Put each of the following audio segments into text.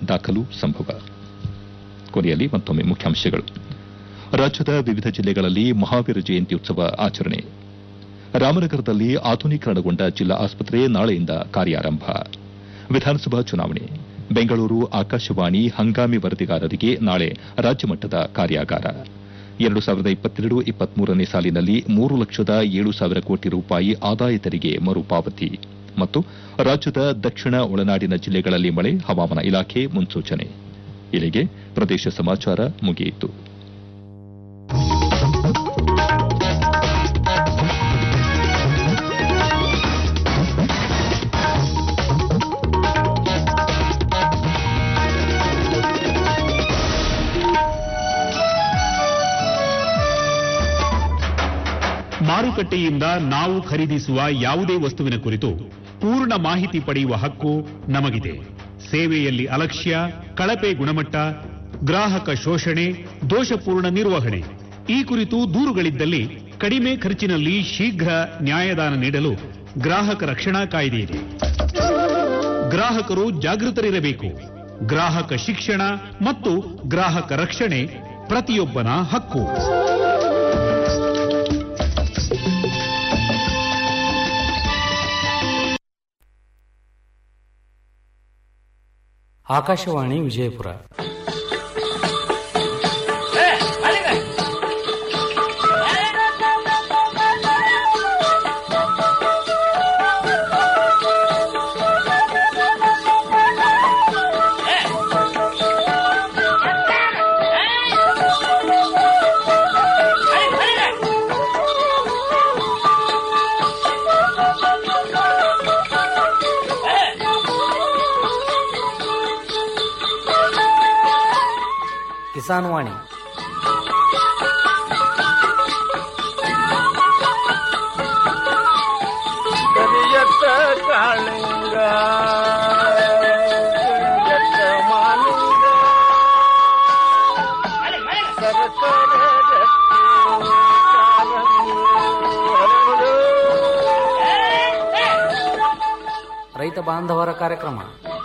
ದಾಖಲು ಸಂಭವ ಕೊನೆಯಲ್ಲಿ ಮತ್ತೊಮ್ಮೆ ಮುಖ್ಯಾಂಶಗಳು ರಾಜ್ಯದ ವಿವಿಧ ಜಿಲ್ಲೆಗಳಲ್ಲಿ ಮಹಾವೀರ ಜಯಂತಿ ಉತ್ಸವ ಆಚರಣೆ ರಾಮನಗರದಲ್ಲಿ ಆಧುನೀಕರಣಗೊಂಡ ಜಿಲ್ಲಾ ಆಸ್ಪತ್ರೆ ನಾಳೆಯಿಂದ ಕಾರ್ಯಾರಂಭ ವಿಧಾನಸಭಾ ಚುನಾವಣೆ ಬೆಂಗಳೂರು ಆಕಾಶವಾಣಿ ಹಂಗಾಮಿ ವರದಿಗಾರರಿಗೆ ನಾಳೆ ರಾಜ್ಯಮಟ್ಟದ ಕಾರ್ಯಾಗಾರ ಎರಡು ಸಾವಿರದ ಇಪ್ಪತ್ತೆರಡು ಇಪ್ಪತ್ಮೂರನೇ ಸಾಲಿನಲ್ಲಿ ಮೂರು ಲಕ್ಷದ ಏಳು ಸಾವಿರ ಕೋಟಿ ರೂಪಾಯಿ ಆದಾಯ ತೆರಿಗೆ ಮರುಪಾವತಿ ಮತ್ತು ರಾಜ್ಯದ ದಕ್ಷಿಣ ಒಳನಾಡಿನ ಜಿಲ್ಲೆಗಳಲ್ಲಿ ಮಳೆ ಹವಾಮಾನ ಇಲಾಖೆ ಮುನ್ಸೂಚನೆ ಇಲ್ಲಿಗೆ ಪ್ರದೇಶ ಸಮಾಚಾರ ಮುಗಿಯಿತು ಮಾರುಕಟ್ಟೆಯಿಂದ ನಾವು ಖರೀದಿಸುವ ಯಾವುದೇ ವಸ್ತುವಿನ ಕುರಿತು ಪೂರ್ಣ ಮಾಹಿತಿ ಪಡೆಯುವ ಹಕ್ಕು ನಮಗಿದೆ ಸೇವೆಯಲ್ಲಿ ಅಲಕ್ಷ್ಯ ಕಳಪೆ ಗುಣಮಟ್ಟ ಗ್ರಾಹಕ ಶೋಷಣೆ ದೋಷಪೂರ್ಣ ನಿರ್ವಹಣೆ ಈ ಕುರಿತು ದೂರುಗಳಿದ್ದಲ್ಲಿ ಕಡಿಮೆ ಖರ್ಚಿನಲ್ಲಿ ಶೀಘ್ರ ನ್ಯಾಯದಾನ ನೀಡಲು ಗ್ರಾಹಕ ರಕ್ಷಣಾ ಕಾಯ್ದೆ ಇದೆ ಗ್ರಾಹಕರು ಜಾಗೃತರಿರಬೇಕು ಗ್ರಾಹಕ ಶಿಕ್ಷಣ ಮತ್ತು ಗ್ರಾಹಕ ರಕ್ಷಣೆ ಪ್ರತಿಯೊಬ್ಬನ ಹಕ್ಕು ಆಕಾಶವಾಣಿ ವಿಜಯಪುರ ಕಿಸಾನ್ ವಾಣಿ ಕರಿಯತ್ತ ಕಾಳಿಂಗ ಕರಿಯತ್ತ ಮಾಲಿಂಗ ಸರಸರ ರತ್ನ ಕಾಲಂಗು ಹರಳು. ರೈತ ಬಾಂಧವರ ಕಾರ್ಯಕ್ರಮ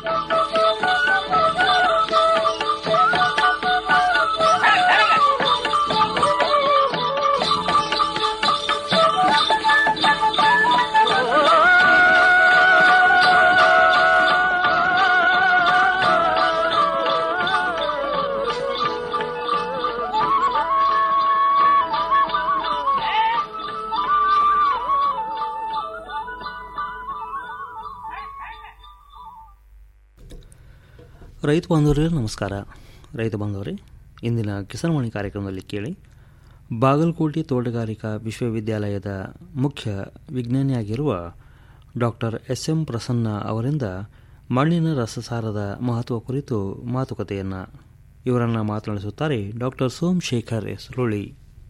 ರೈತ ಬಾಂಧವರೇ ನಮಸ್ಕಾರ ರೈತ ಬಾಂಧವರೇ ಇಂದಿನ ಕಿಸಾನ್ವಾಣಿ ಕಾರ್ಯಕ್ರಮದಲ್ಲಿ ಕೇಳಿ ಬಾಗಲಕೋಟೆ ತೋಟಗಾರಿಕಾ ವಿಶ್ವವಿದ್ಯಾಲಯದ ಮುಖ್ಯ ವಿಜ್ಞಾನಿಯಾಗಿರುವ ಡಾಕ್ಟರ್ ಎಸ್ ಎಂ ಪ್ರಸನ್ನ ಅವರಿಂದ ಮಣ್ಣಿನ ರಸಸಾರದ ಮಹತ್ವ ಕುರಿತು ಮಾತುಕತೆಯನ್ನು ಇವರನ್ನು ಮಾತನಾಡಿಸುತ್ತಾರೆ ಡಾಕ್ಟರ್ ಸೋಮಶೇಖರ್ ಎಸ್ ರುಳಿ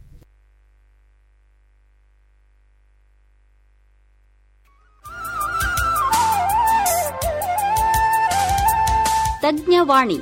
ತಜ್ಞವಾಣಿ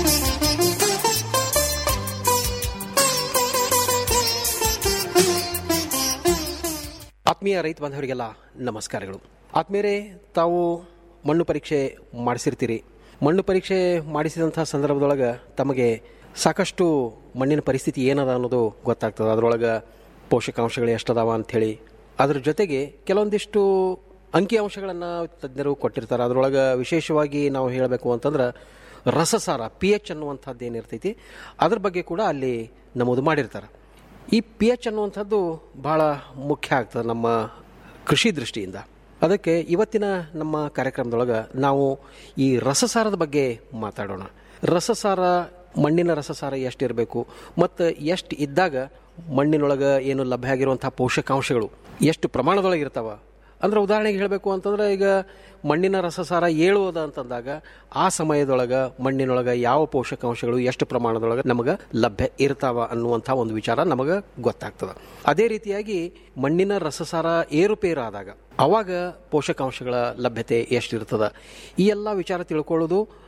ಆತ್ಮೀಯ ರೈತ ಬಾಂಧವರಿಗೆಲ್ಲ ನಮಸ್ಕಾರಗಳು ಆತ್ಮೀಯರೇ ತಾವು ಮಣ್ಣು ಪರೀಕ್ಷೆ ಮಾಡಿಸಿರ್ತೀರಿ ಮಣ್ಣು ಪರೀಕ್ಷೆ ಮಾಡಿಸಿದಂಥ ಸಂದರ್ಭದೊಳಗೆ ತಮಗೆ ಸಾಕಷ್ಟು ಮಣ್ಣಿನ ಪರಿಸ್ಥಿತಿ ಏನದ ಅನ್ನೋದು ಗೊತ್ತಾಗ್ತದೆ ಅದರೊಳಗೆ ಪೋಷಕಾಂಶಗಳು ಎಷ್ಟದಾವ ಅಂಥೇಳಿ ಅದ್ರ ಜೊತೆಗೆ ಕೆಲವೊಂದಿಷ್ಟು ಅಂಕಿಅಂಶಗಳನ್ನು ತಜ್ಞರು ಕೊಟ್ಟಿರ್ತಾರೆ ಅದರೊಳಗೆ ವಿಶೇಷವಾಗಿ ನಾವು ಹೇಳಬೇಕು ಅಂತಂದ್ರೆ ರಸಸಾರ ಪಿ ಎಚ್ ಅನ್ನುವಂಥದ್ದು ಏನಿರ್ತೈತಿ ಅದ್ರ ಬಗ್ಗೆ ಕೂಡ ಅಲ್ಲಿ ನಮೂದು ಮಾಡಿರ್ತಾರೆ ಈ ಪಿ ಎಚ್ ಅನ್ನುವಂಥದ್ದು ಭಾಳ ಮುಖ್ಯ ಆಗ್ತದೆ ನಮ್ಮ ಕೃಷಿ ದೃಷ್ಟಿಯಿಂದ ಅದಕ್ಕೆ ಇವತ್ತಿನ ನಮ್ಮ ಕಾರ್ಯಕ್ರಮದೊಳಗೆ ನಾವು ಈ ರಸಸಾರದ ಬಗ್ಗೆ ಮಾತಾಡೋಣ ರಸಸಾರ ಮಣ್ಣಿನ ರಸಸಾರ ಎಷ್ಟಿರಬೇಕು ಮತ್ತು ಎಷ್ಟು ಇದ್ದಾಗ ಮಣ್ಣಿನೊಳಗೆ ಏನು ಲಭ್ಯ ಆಗಿರುವಂಥ ಪೋಷಕಾಂಶಗಳು ಎಷ್ಟು ಪ್ರಮಾಣದೊಳಗೆ ಇರ್ತಾವ ಅಂದ್ರೆ ಉದಾಹರಣೆಗೆ ಹೇಳಬೇಕು ಅಂತಂದ್ರೆ ಈಗ ಮಣ್ಣಿನ ರಸಸಾರ ಏಳುವುದ ಅಂತಂದಾಗ ಆ ಸಮಯದೊಳಗೆ ಮಣ್ಣಿನೊಳಗೆ ಯಾವ ಪೋಷಕಾಂಶಗಳು ಎಷ್ಟು ಪ್ರಮಾಣದೊಳಗೆ ನಮಗೆ ಲಭ್ಯ ಇರ್ತಾವ ಅನ್ನುವಂಥ ಒಂದು ವಿಚಾರ ನಮಗೆ ಗೊತ್ತಾಗ್ತದೆ ಅದೇ ರೀತಿಯಾಗಿ ಮಣ್ಣಿನ ರಸಸಾರ ಏರುಪೇರು ಆದಾಗ ಅವಾಗ ಪೋಷಕಾಂಶಗಳ ಲಭ್ಯತೆ ಎಷ್ಟಿರ್ತದ ಈ ಎಲ್ಲ ವಿಚಾರ ತಿಳ್ಕೊಳ್ಳೋದು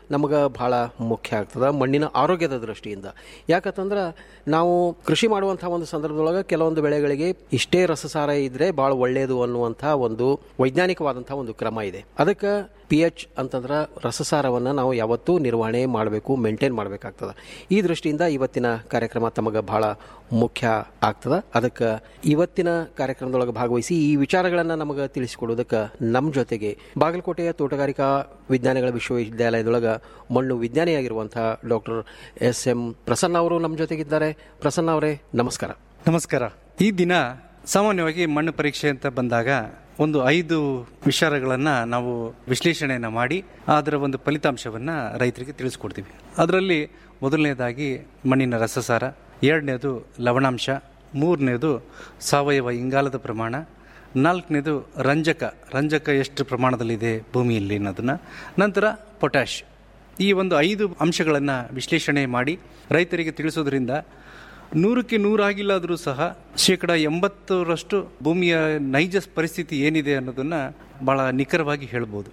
ನಮಗೆ ಬಹಳ ಮುಖ್ಯ ಆಗ್ತದೆ ಮಣ್ಣಿನ ಆರೋಗ್ಯದ ದೃಷ್ಟಿಯಿಂದ ಯಾಕಂತಂದ್ರೆ ನಾವು ಕೃಷಿ ಮಾಡುವಂಥ ಒಂದು ಸಂದರ್ಭದೊಳಗೆ ಕೆಲವೊಂದು ಬೆಳೆಗಳಿಗೆ ಇಷ್ಟೇ ರಸಸಾರ ಇದ್ರೆ ಭಾಳ ಒಳ್ಳೆಯದು ಅನ್ನುವಂಥ ಒಂದು ವೈಜ್ಞಾನಿಕವಾದಂಥ ಒಂದು ಕ್ರಮ ಇದೆ ಅದಕ್ಕೆ ಪಿ ಎಚ್ ಅಂತಂದ್ರೆ ರಸಸಾರವನ್ನು ನಾವು ಯಾವತ್ತೂ ನಿರ್ವಹಣೆ ಮಾಡಬೇಕು ಮೇಂಟೈನ್ ಮಾಡಬೇಕಾಗ್ತದೆ ಈ ದೃಷ್ಟಿಯಿಂದ ಇವತ್ತಿನ ಕಾರ್ಯಕ್ರಮ ತಮಗೆ ಬಹಳ ಮುಖ್ಯ ಆಗ್ತದೆ ಅದಕ್ಕೆ ಇವತ್ತಿನ ಕಾರ್ಯಕ್ರಮದೊಳಗೆ ಭಾಗವಹಿಸಿ ಈ ವಿಚಾರಗಳನ್ನು ನಮಗೆ ತಿಳಿಸಿಕೊಡೋದಕ್ಕೆ ನಮ್ಮ ಜೊತೆಗೆ ಬಾಗಲಕೋಟೆಯ ತೋಟಗಾರಿಕಾ ವಿಜ್ಞಾನಗಳ ವಿಶ್ವವಿದ್ಯಾಲಯದೊಳಗೆ ಮಣ್ಣು ವಿಜ್ಞಾನಿಯಾಗಿರುವಂಥ ಡಾಕ್ಟರ್ ಎಸ್ ಎಂ ಪ್ರಸನ್ನ ಅವರು ನಮ್ಮ ಜೊತೆಗಿದ್ದಾರೆ ಪ್ರಸನ್ನ ಅವರೇ ನಮಸ್ಕಾರ ನಮಸ್ಕಾರ ಈ ದಿನ ಸಾಮಾನ್ಯವಾಗಿ ಮಣ್ಣು ಪರೀಕ್ಷೆ ಅಂತ ಬಂದಾಗ ಒಂದು ಐದು ವಿಚಾರಗಳನ್ನು ನಾವು ವಿಶ್ಲೇಷಣೆಯನ್ನು ಮಾಡಿ ಅದರ ಒಂದು ಫಲಿತಾಂಶವನ್ನು ರೈತರಿಗೆ ತಿಳಿಸ್ಕೊಡ್ತೀವಿ ಅದರಲ್ಲಿ ಮೊದಲನೇದಾಗಿ ಮಣ್ಣಿನ ರಸಸಾರ ಎರಡನೇದು ಲವಣಾಂಶ ಮೂರನೇದು ಸಾವಯವ ಇಂಗಾಲದ ಪ್ರಮಾಣ ನಾಲ್ಕನೇದು ರಂಜಕ ರಂಜಕ ಎಷ್ಟು ಪ್ರಮಾಣದಲ್ಲಿದೆ ಭೂಮಿಯಲ್ಲಿ ಅನ್ನೋದನ್ನು ನಂತರ ಪೊಟ್ಯಾಶ್ ಈ ಒಂದು ಐದು ಅಂಶಗಳನ್ನು ವಿಶ್ಲೇಷಣೆ ಮಾಡಿ ರೈತರಿಗೆ ತಿಳಿಸೋದ್ರಿಂದ ನೂರಕ್ಕೆ ನೂರಾಗಿಲ್ಲಾದರೂ ಸಹ ಶೇಕಡ ಎಂಬತ್ತರಷ್ಟು ಭೂಮಿಯ ನೈಜ ಪರಿಸ್ಥಿತಿ ಏನಿದೆ ಅನ್ನೋದನ್ನು ಭಾಳ ನಿಖರವಾಗಿ ಹೇಳ್ಬೋದು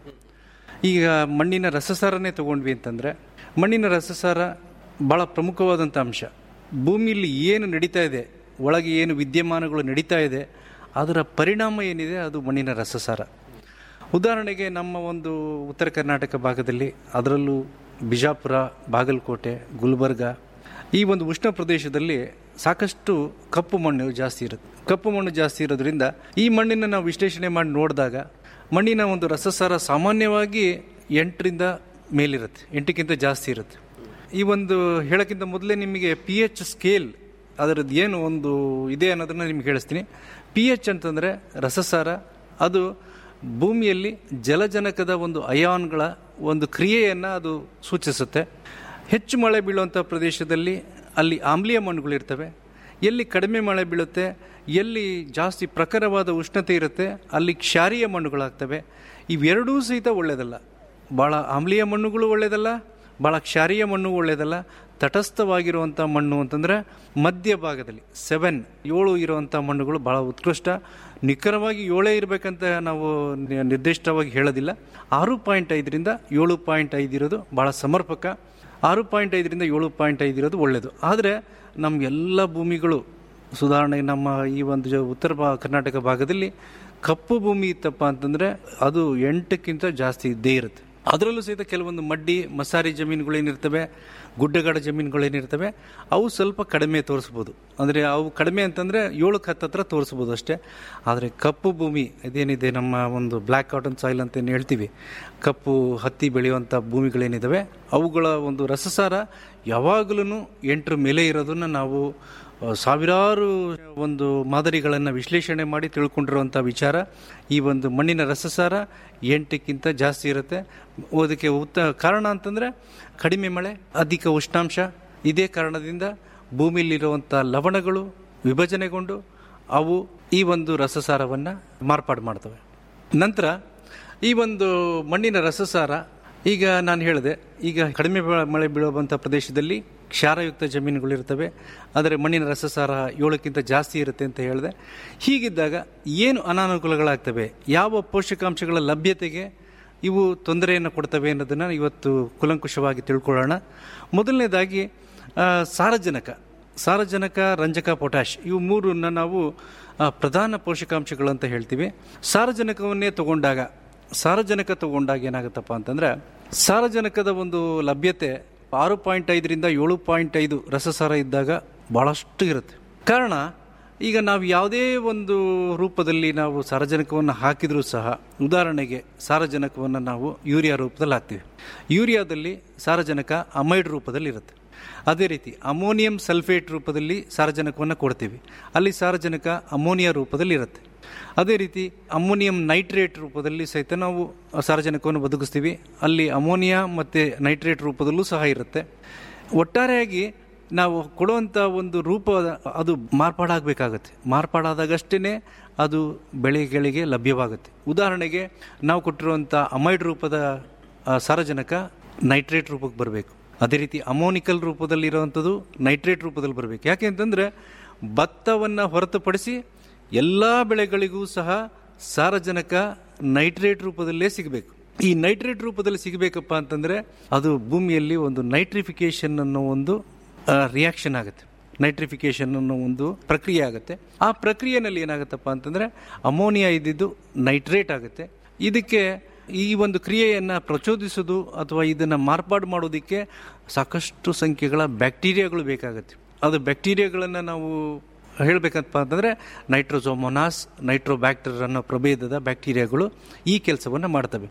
ಈಗ ಮಣ್ಣಿನ ರಸಸಾರನೇ ತಗೊಂಡ್ವಿ ಅಂತಂದರೆ ಮಣ್ಣಿನ ರಸಸಾರ ಭಾಳ ಪ್ರಮುಖವಾದಂಥ ಅಂಶ ಭೂಮಿಯಲ್ಲಿ ಏನು ನಡೀತಾ ಇದೆ ಒಳಗೆ ಏನು ವಿದ್ಯಮಾನಗಳು ನಡೀತಾ ಇದೆ ಅದರ ಪರಿಣಾಮ ಏನಿದೆ ಅದು ಮಣ್ಣಿನ ರಸಸಾರ ಉದಾಹರಣೆಗೆ ನಮ್ಮ ಒಂದು ಉತ್ತರ ಕರ್ನಾಟಕ ಭಾಗದಲ್ಲಿ ಅದರಲ್ಲೂ ಬಿಜಾಪುರ ಬಾಗಲಕೋಟೆ ಗುಲ್ಬರ್ಗ ಈ ಒಂದು ಉಷ್ಣ ಪ್ರದೇಶದಲ್ಲಿ ಸಾಕಷ್ಟು ಕಪ್ಪು ಮಣ್ಣು ಜಾಸ್ತಿ ಇರುತ್ತೆ ಕಪ್ಪು ಮಣ್ಣು ಜಾಸ್ತಿ ಇರೋದ್ರಿಂದ ಈ ಮಣ್ಣಿನ ನಾವು ವಿಶ್ಲೇಷಣೆ ಮಾಡಿ ನೋಡಿದಾಗ ಮಣ್ಣಿನ ಒಂದು ರಸಸಾರ ಸಾಮಾನ್ಯವಾಗಿ ಎಂಟರಿಂದ ಮೇಲಿರುತ್ತೆ ಎಂಟಕ್ಕಿಂತ ಜಾಸ್ತಿ ಇರುತ್ತೆ ಈ ಒಂದು ಹೇಳೋಕ್ಕಿಂತ ಮೊದಲೇ ನಿಮಗೆ ಪಿ ಎಚ್ ಸ್ಕೇಲ್ ಅದರದ್ದು ಏನು ಒಂದು ಇದೆ ಅನ್ನೋದನ್ನು ನಿಮ್ಗೆ ಹೇಳಿಸ್ತೀನಿ ಪಿ ಎಚ್ ಅಂತಂದರೆ ರಸಸಾರ ಅದು ಭೂಮಿಯಲ್ಲಿ ಜಲಜನಕದ ಒಂದು ಅಯಾನ್ಗಳ ಒಂದು ಕ್ರಿಯೆಯನ್ನು ಅದು ಸೂಚಿಸುತ್ತೆ ಹೆಚ್ಚು ಮಳೆ ಬೀಳುವಂಥ ಪ್ರದೇಶದಲ್ಲಿ ಅಲ್ಲಿ ಆಮ್ಲೀಯ ಮಣ್ಣುಗಳಿರ್ತವೆ ಎಲ್ಲಿ ಕಡಿಮೆ ಮಳೆ ಬೀಳುತ್ತೆ ಎಲ್ಲಿ ಜಾಸ್ತಿ ಪ್ರಖರವಾದ ಉಷ್ಣತೆ ಇರುತ್ತೆ ಅಲ್ಲಿ ಕ್ಷಾರೀಯ ಮಣ್ಣುಗಳಾಗ್ತವೆ ಇವೆರಡೂ ಸಹಿತ ಒಳ್ಳೆಯದಲ್ಲ ಭಾಳ ಆಮ್ಲೀಯ ಮಣ್ಣುಗಳು ಒಳ್ಳೆಯದಲ್ಲ ಭಾಳ ಕ್ಷಾರೀಯ ಮಣ್ಣು ಒಳ್ಳೆಯದಲ್ಲ ತಟಸ್ಥವಾಗಿರುವಂಥ ಮಣ್ಣು ಅಂತಂದರೆ ಮಧ್ಯ ಭಾಗದಲ್ಲಿ ಸೆವೆನ್ ಏಳು ಇರುವಂಥ ಮಣ್ಣುಗಳು ಭಾಳ ಉತ್ಕೃಷ್ಟ ನಿಖರವಾಗಿ ಏಳೇ ಇರಬೇಕಂತ ನಾವು ನಿ- ನಿರ್ದಿಷ್ಟವಾಗಿ ಹೇಳೋದಿಲ್ಲ ಆರು ಪಾಯಿಂಟ್ ಐದರಿಂದ ಏಳು ಪಾಯಿಂಟ್ ಐದು ಇರೋದು ಭಾಳ ಸಮರ್ಪಕ ಆರು ಪಾಯಿಂಟ್ ಐದರಿಂದ ಏಳು ಪಾಯಿಂಟ್ ಐದು ಇರೋದು ಒಳ್ಳೆಯದು ಆದರೆ ನಮ್ಮ ಎಲ್ಲ ಭೂಮಿಗಳು ಸುಧಾರಣೆ ನಮ್ಮ ಈ ಒಂದು ಜ- ಉತ್ತರ ಭಾ ಕರ್ನಾಟಕ ಭಾಗದಲ್ಲಿ ಕಪ್ಪು ಭೂಮಿ ಇತ್ತಪ್ಪ ಅಂತಂದರೆ ಅದು ಎಂಟಕ್ಕಿಂತ ಜಾಸ್ತಿ ಇದ್ದೇ ಇರುತ್ತೆ ಅದರಲ್ಲೂ ಸಹಿತ ಕೆಲವೊಂದು ಮಡ್ಡಿ ಮಸಾರಿ ಜಮೀನುಗಳೇನಿರ್ತವೆ ಗುಡ್ಡಗಾಡ ಜಮೀನುಗಳೇನಿರ್ತವೆ ಅವು ಸ್ವಲ್ಪ ಕಡಿಮೆ ತೋರಿಸ್ಬೋದು ಅಂದರೆ ಅವು ಕಡಿಮೆ ಅಂತಂದರೆ ಏಳಕ್ಕೆ ಹತ್ತತ್ರ ತೋರಿಸ್ಬೋದು ಅಷ್ಟೇ ಆದರೆ ಕಪ್ಪು ಭೂಮಿ ಇದೇನಿದೆ ನಮ್ಮ ಒಂದು ಬ್ಲ್ಯಾಕ್ ಕಾಟನ್ ಸಾಯಿಲ್ ಅಂತ ಏನು ಹೇಳ್ತೀವಿ ಕಪ್ಪು ಹತ್ತಿ ಬೆಳೆಯುವಂಥ ಭೂಮಿಗಳೇನಿದ್ದಾವೆ ಅವುಗಳ ಒಂದು ರಸಸಾರ ಯಾವಾಗಲೂ ಎಂಟರ ಮೇಲೆ ಇರೋದನ್ನು ನಾವು ಆ, ಸಾವಿರಾರು ಒಂದು ಮಾದರಿಗಳನ್ನು ವಿಶ್ಲೇಷಣೆ ಮಾಡಿ ತಿಳ್ಕೊಂಡಿರುವಂಥ ವಿಚಾರ ಈ ಒಂದು ಮಣ್ಣಿನ ರಸಸಾರ ಎಂಟಕ್ಕಿಂತ ಜಾಸ್ತಿ ಇರುತ್ತೆ ಅದಕ್ಕೆ ಉತ್ತ ಕಾರಣ ಅಂತಂದರೆ ಕಡಿಮೆ ಮಳೆ ಅಧಿಕ ಉಷ್ಣಾಂಶ ಇದೇ ಕಾರಣದಿಂದ ಭೂಮಿಯಲ್ಲಿರುವಂಥ ಲವಣಗಳು ವಿಭಜನೆಗೊಂಡು ಅವು ಈ ಒಂದು ರಸಸಾರವನ್ನು ಮಾರ್ಪಾಡು ಮಾಡ್ತವೆ ನಂತರ ಈ ಒಂದು ಮಣ್ಣಿನ ರಸಸಾರ ಈಗ ನಾನು ಹೇಳಿದೆ ಈಗ ಕಡಿಮೆ ಬ- ಮಳೆ ಬೀಳುವಂಥ ಪ್ರದೇಶದಲ್ಲಿ ಕ್ಷಾರಯುಕ್ತ ಜಮೀನುಗಳಿರ್ತವೆ ಆದರೆ ಮಣ್ಣಿನ ರಸಸಾರ ಏಳಕ್ಕಿಂತ ಜಾಸ್ತಿ ಇರುತ್ತೆ ಅಂತ ಹೇಳಿದೆ ಹೀಗಿದ್ದಾಗ ಏನು ಅನಾನುಕೂಲಗಳಾಗ್ತವೆ ಯಾವ ಪೋಷಕಾಂಶಗಳ ಲಭ್ಯತೆಗೆ ಇವು ತೊಂದರೆಯನ್ನು ಕೊಡ್ತವೆ ಅನ್ನೋದನ್ನು ಇವತ್ತು ಕುಲಂಕುಷವಾಗಿ ತಿಳ್ಕೊಳ್ಳೋಣ ಮೊದಲನೇದಾಗಿ ಆ, ಸಾರಜನಕ ಸಾರಜನಕ ರಂಜಕ ಪೊಟ್ಯಾಶ್ ಇವು ಮೂರನ್ನ ನಾವು ಆ, ಪ್ರಧಾನ ಪೋಷಕಾಂಶಗಳು ಅಂತ ಹೇಳ್ತೀವಿ ಸಾರಜನಕವನ್ನೇ ತಗೊಂಡಾಗ ಸಾರಜನಕ ತಗೊಂಡಾಗ ಏನಾಗುತ್ತಪ್ಪ ಅಂತಂದ್ರೆ ಸಾರಜನಕದ ಒಂದು ಲಭ್ಯತೆ ಆರು ಪಾಯಿಂಟ್ ಐದರಿಂದ ಏಳು ಪಾಯಿಂಟ್ ಐದು ರಸಸಾರ ಇದ್ದಾಗ ಭಾಳಷ್ಟು ಇರುತ್ತೆ ಕಾರಣ ಈಗ ನಾವು ಯಾವುದೇ ಒಂದು ರೂಪದಲ್ಲಿ ನಾವು ಸಾರಜನಕವನ್ನು ಹಾಕಿದರೂ ಸಹ ಉದಾಹರಣೆಗೆ ಸಾರಜನಕವನ್ನು ನಾವು ಯೂರಿಯಾ ರೂಪದಲ್ಲಿ ಹಾಕ್ತೀವಿ ಯೂರಿಯಾದಲ್ಲಿ ಸಾರಜನಕ ಅಮೈಡ್ ರೂಪದಲ್ಲಿ ಇರುತ್ತೆ ಅದೇ ರೀತಿ ಅಮೋನಿಯಂ ಸಲ್ಫೇಟ್ ರೂಪದಲ್ಲಿ ಸಾರಜನಕವನ್ನು ಕೊಡ್ತೀವಿ ಅಲ್ಲಿ ಸಾರಜನಕ ಅಮೋನಿಯಾ ರೂಪದಲ್ಲಿ ಇರುತ್ತೆ ಅದೇ ರೀತಿ ಅಮೋನಿಯಂ ನೈಟ್ರೇಟ್ ರೂಪದಲ್ಲಿ ಸಹಿತ ನಾವು ಸಾರಜನಕವನ್ನು ಬದುಕಿಸ್ತೀವಿ ಅಲ್ಲಿ ಅಮೋನಿಯಾ ಮತ್ತು ನೈಟ್ರೇಟ್ ರೂಪದಲ್ಲೂ ಸಹ ಇರುತ್ತೆ ಒಟ್ಟಾರೆಯಾಗಿ ನಾವು ಕೊಡುವಂಥ ಒಂದು ರೂಪ ಅದು ಮಾರ್ಪಾಡಾಗಬೇಕಾಗತ್ತೆ ಮಾರ್ಪಾಡಾದಾಗಷ್ಟೇ ಅದು ಬೆಳೆಗಳಿಗೆ ಲಭ್ಯವಾಗುತ್ತೆ ಉದಾಹರಣೆಗೆ ನಾವು ಕೊಟ್ಟಿರುವಂಥ ಅಮೈಡ್ ರೂಪದ ಆ, ಸಾರಜನಕ ನೈಟ್ರೇಟ್ ರೂಪಕ್ಕೆ ಬರಬೇಕು ಅದೇ ರೀತಿ ಅಮೋನಿಕಲ್ ರೂಪದಲ್ಲಿರುವಂಥದ್ದು ನೈಟ್ರೇಟ್ ರೂಪದಲ್ಲಿ ಬರಬೇಕು ಯಾಕೆ ಅಂತಂದರೆ ಭತ್ತವನ್ನು ಹೊರತುಪಡಿಸಿ ಎಲ್ಲ ಬೆಳೆಗಳಿಗೂ ಸಹ ಸಾರಜನಕ ನೈಟ್ರೇಟ್ ರೂಪದಲ್ಲೇ ಸಿಗಬೇಕು ಈ ನೈಟ್ರೇಟ್ ರೂಪದಲ್ಲಿ ಸಿಗಬೇಕಪ್ಪ ಅಂತಂದ್ರೆ ಅದು ಭೂಮಿಯಲ್ಲಿ ಒಂದು ನೈಟ್ರಿಫಿಕೇಶನ್ ಅನ್ನೋ ಒಂದು ರಿಯಾಕ್ಷನ್ ಆಗುತ್ತೆ ನೈಟ್ರಿಫಿಕೇಶನ್ ಅನ್ನೋ ಒಂದು ಪ್ರಕ್ರಿಯೆ ಆಗುತ್ತೆ ಆ ಪ್ರಕ್ರಿಯೆನಲ್ಲಿ ಏನಾಗುತ್ತಪ್ಪ ಅಂತಂದ್ರೆ ಅಮೋನಿಯಾ ಇದ್ದಿದ್ದು ನೈಟ್ರೇಟ್ ಆಗುತ್ತೆ ಇದಕ್ಕೆ ಈ ಒಂದು ಕ್ರಿಯೆಯನ್ನು ಪ್ರಚೋದಿಸೋದು ಅಥವಾ ಇದನ್ನು ಮಾರ್ಪಾಡು ಮಾಡೋದಕ್ಕೆ ಸಾಕಷ್ಟು ಸಂಖ್ಯೆಗಳ ಬ್ಯಾಕ್ಟೀರಿಯಾಗಳು ಬೇಕಾಗುತ್ತೆ ಅದು ಬ್ಯಾಕ್ಟೀರಿಯಾಗಳನ್ನು ನಾವು ಹೇಳಬೇಕಪ್ಪ ಅಂತಂದರೆ ನೈಟ್ರೋಸೋಮೊನಾಸ್ ನೈಟ್ರೋಬ್ಯಾಕ್ಟರ್ ಅನ್ನೋ ಪ್ರಭೇದದ ಬ್ಯಾಕ್ಟೀರಿಯಾಗಳು ಈ ಕೆಲಸವನ್ನು ಮಾಡ್ತವೆ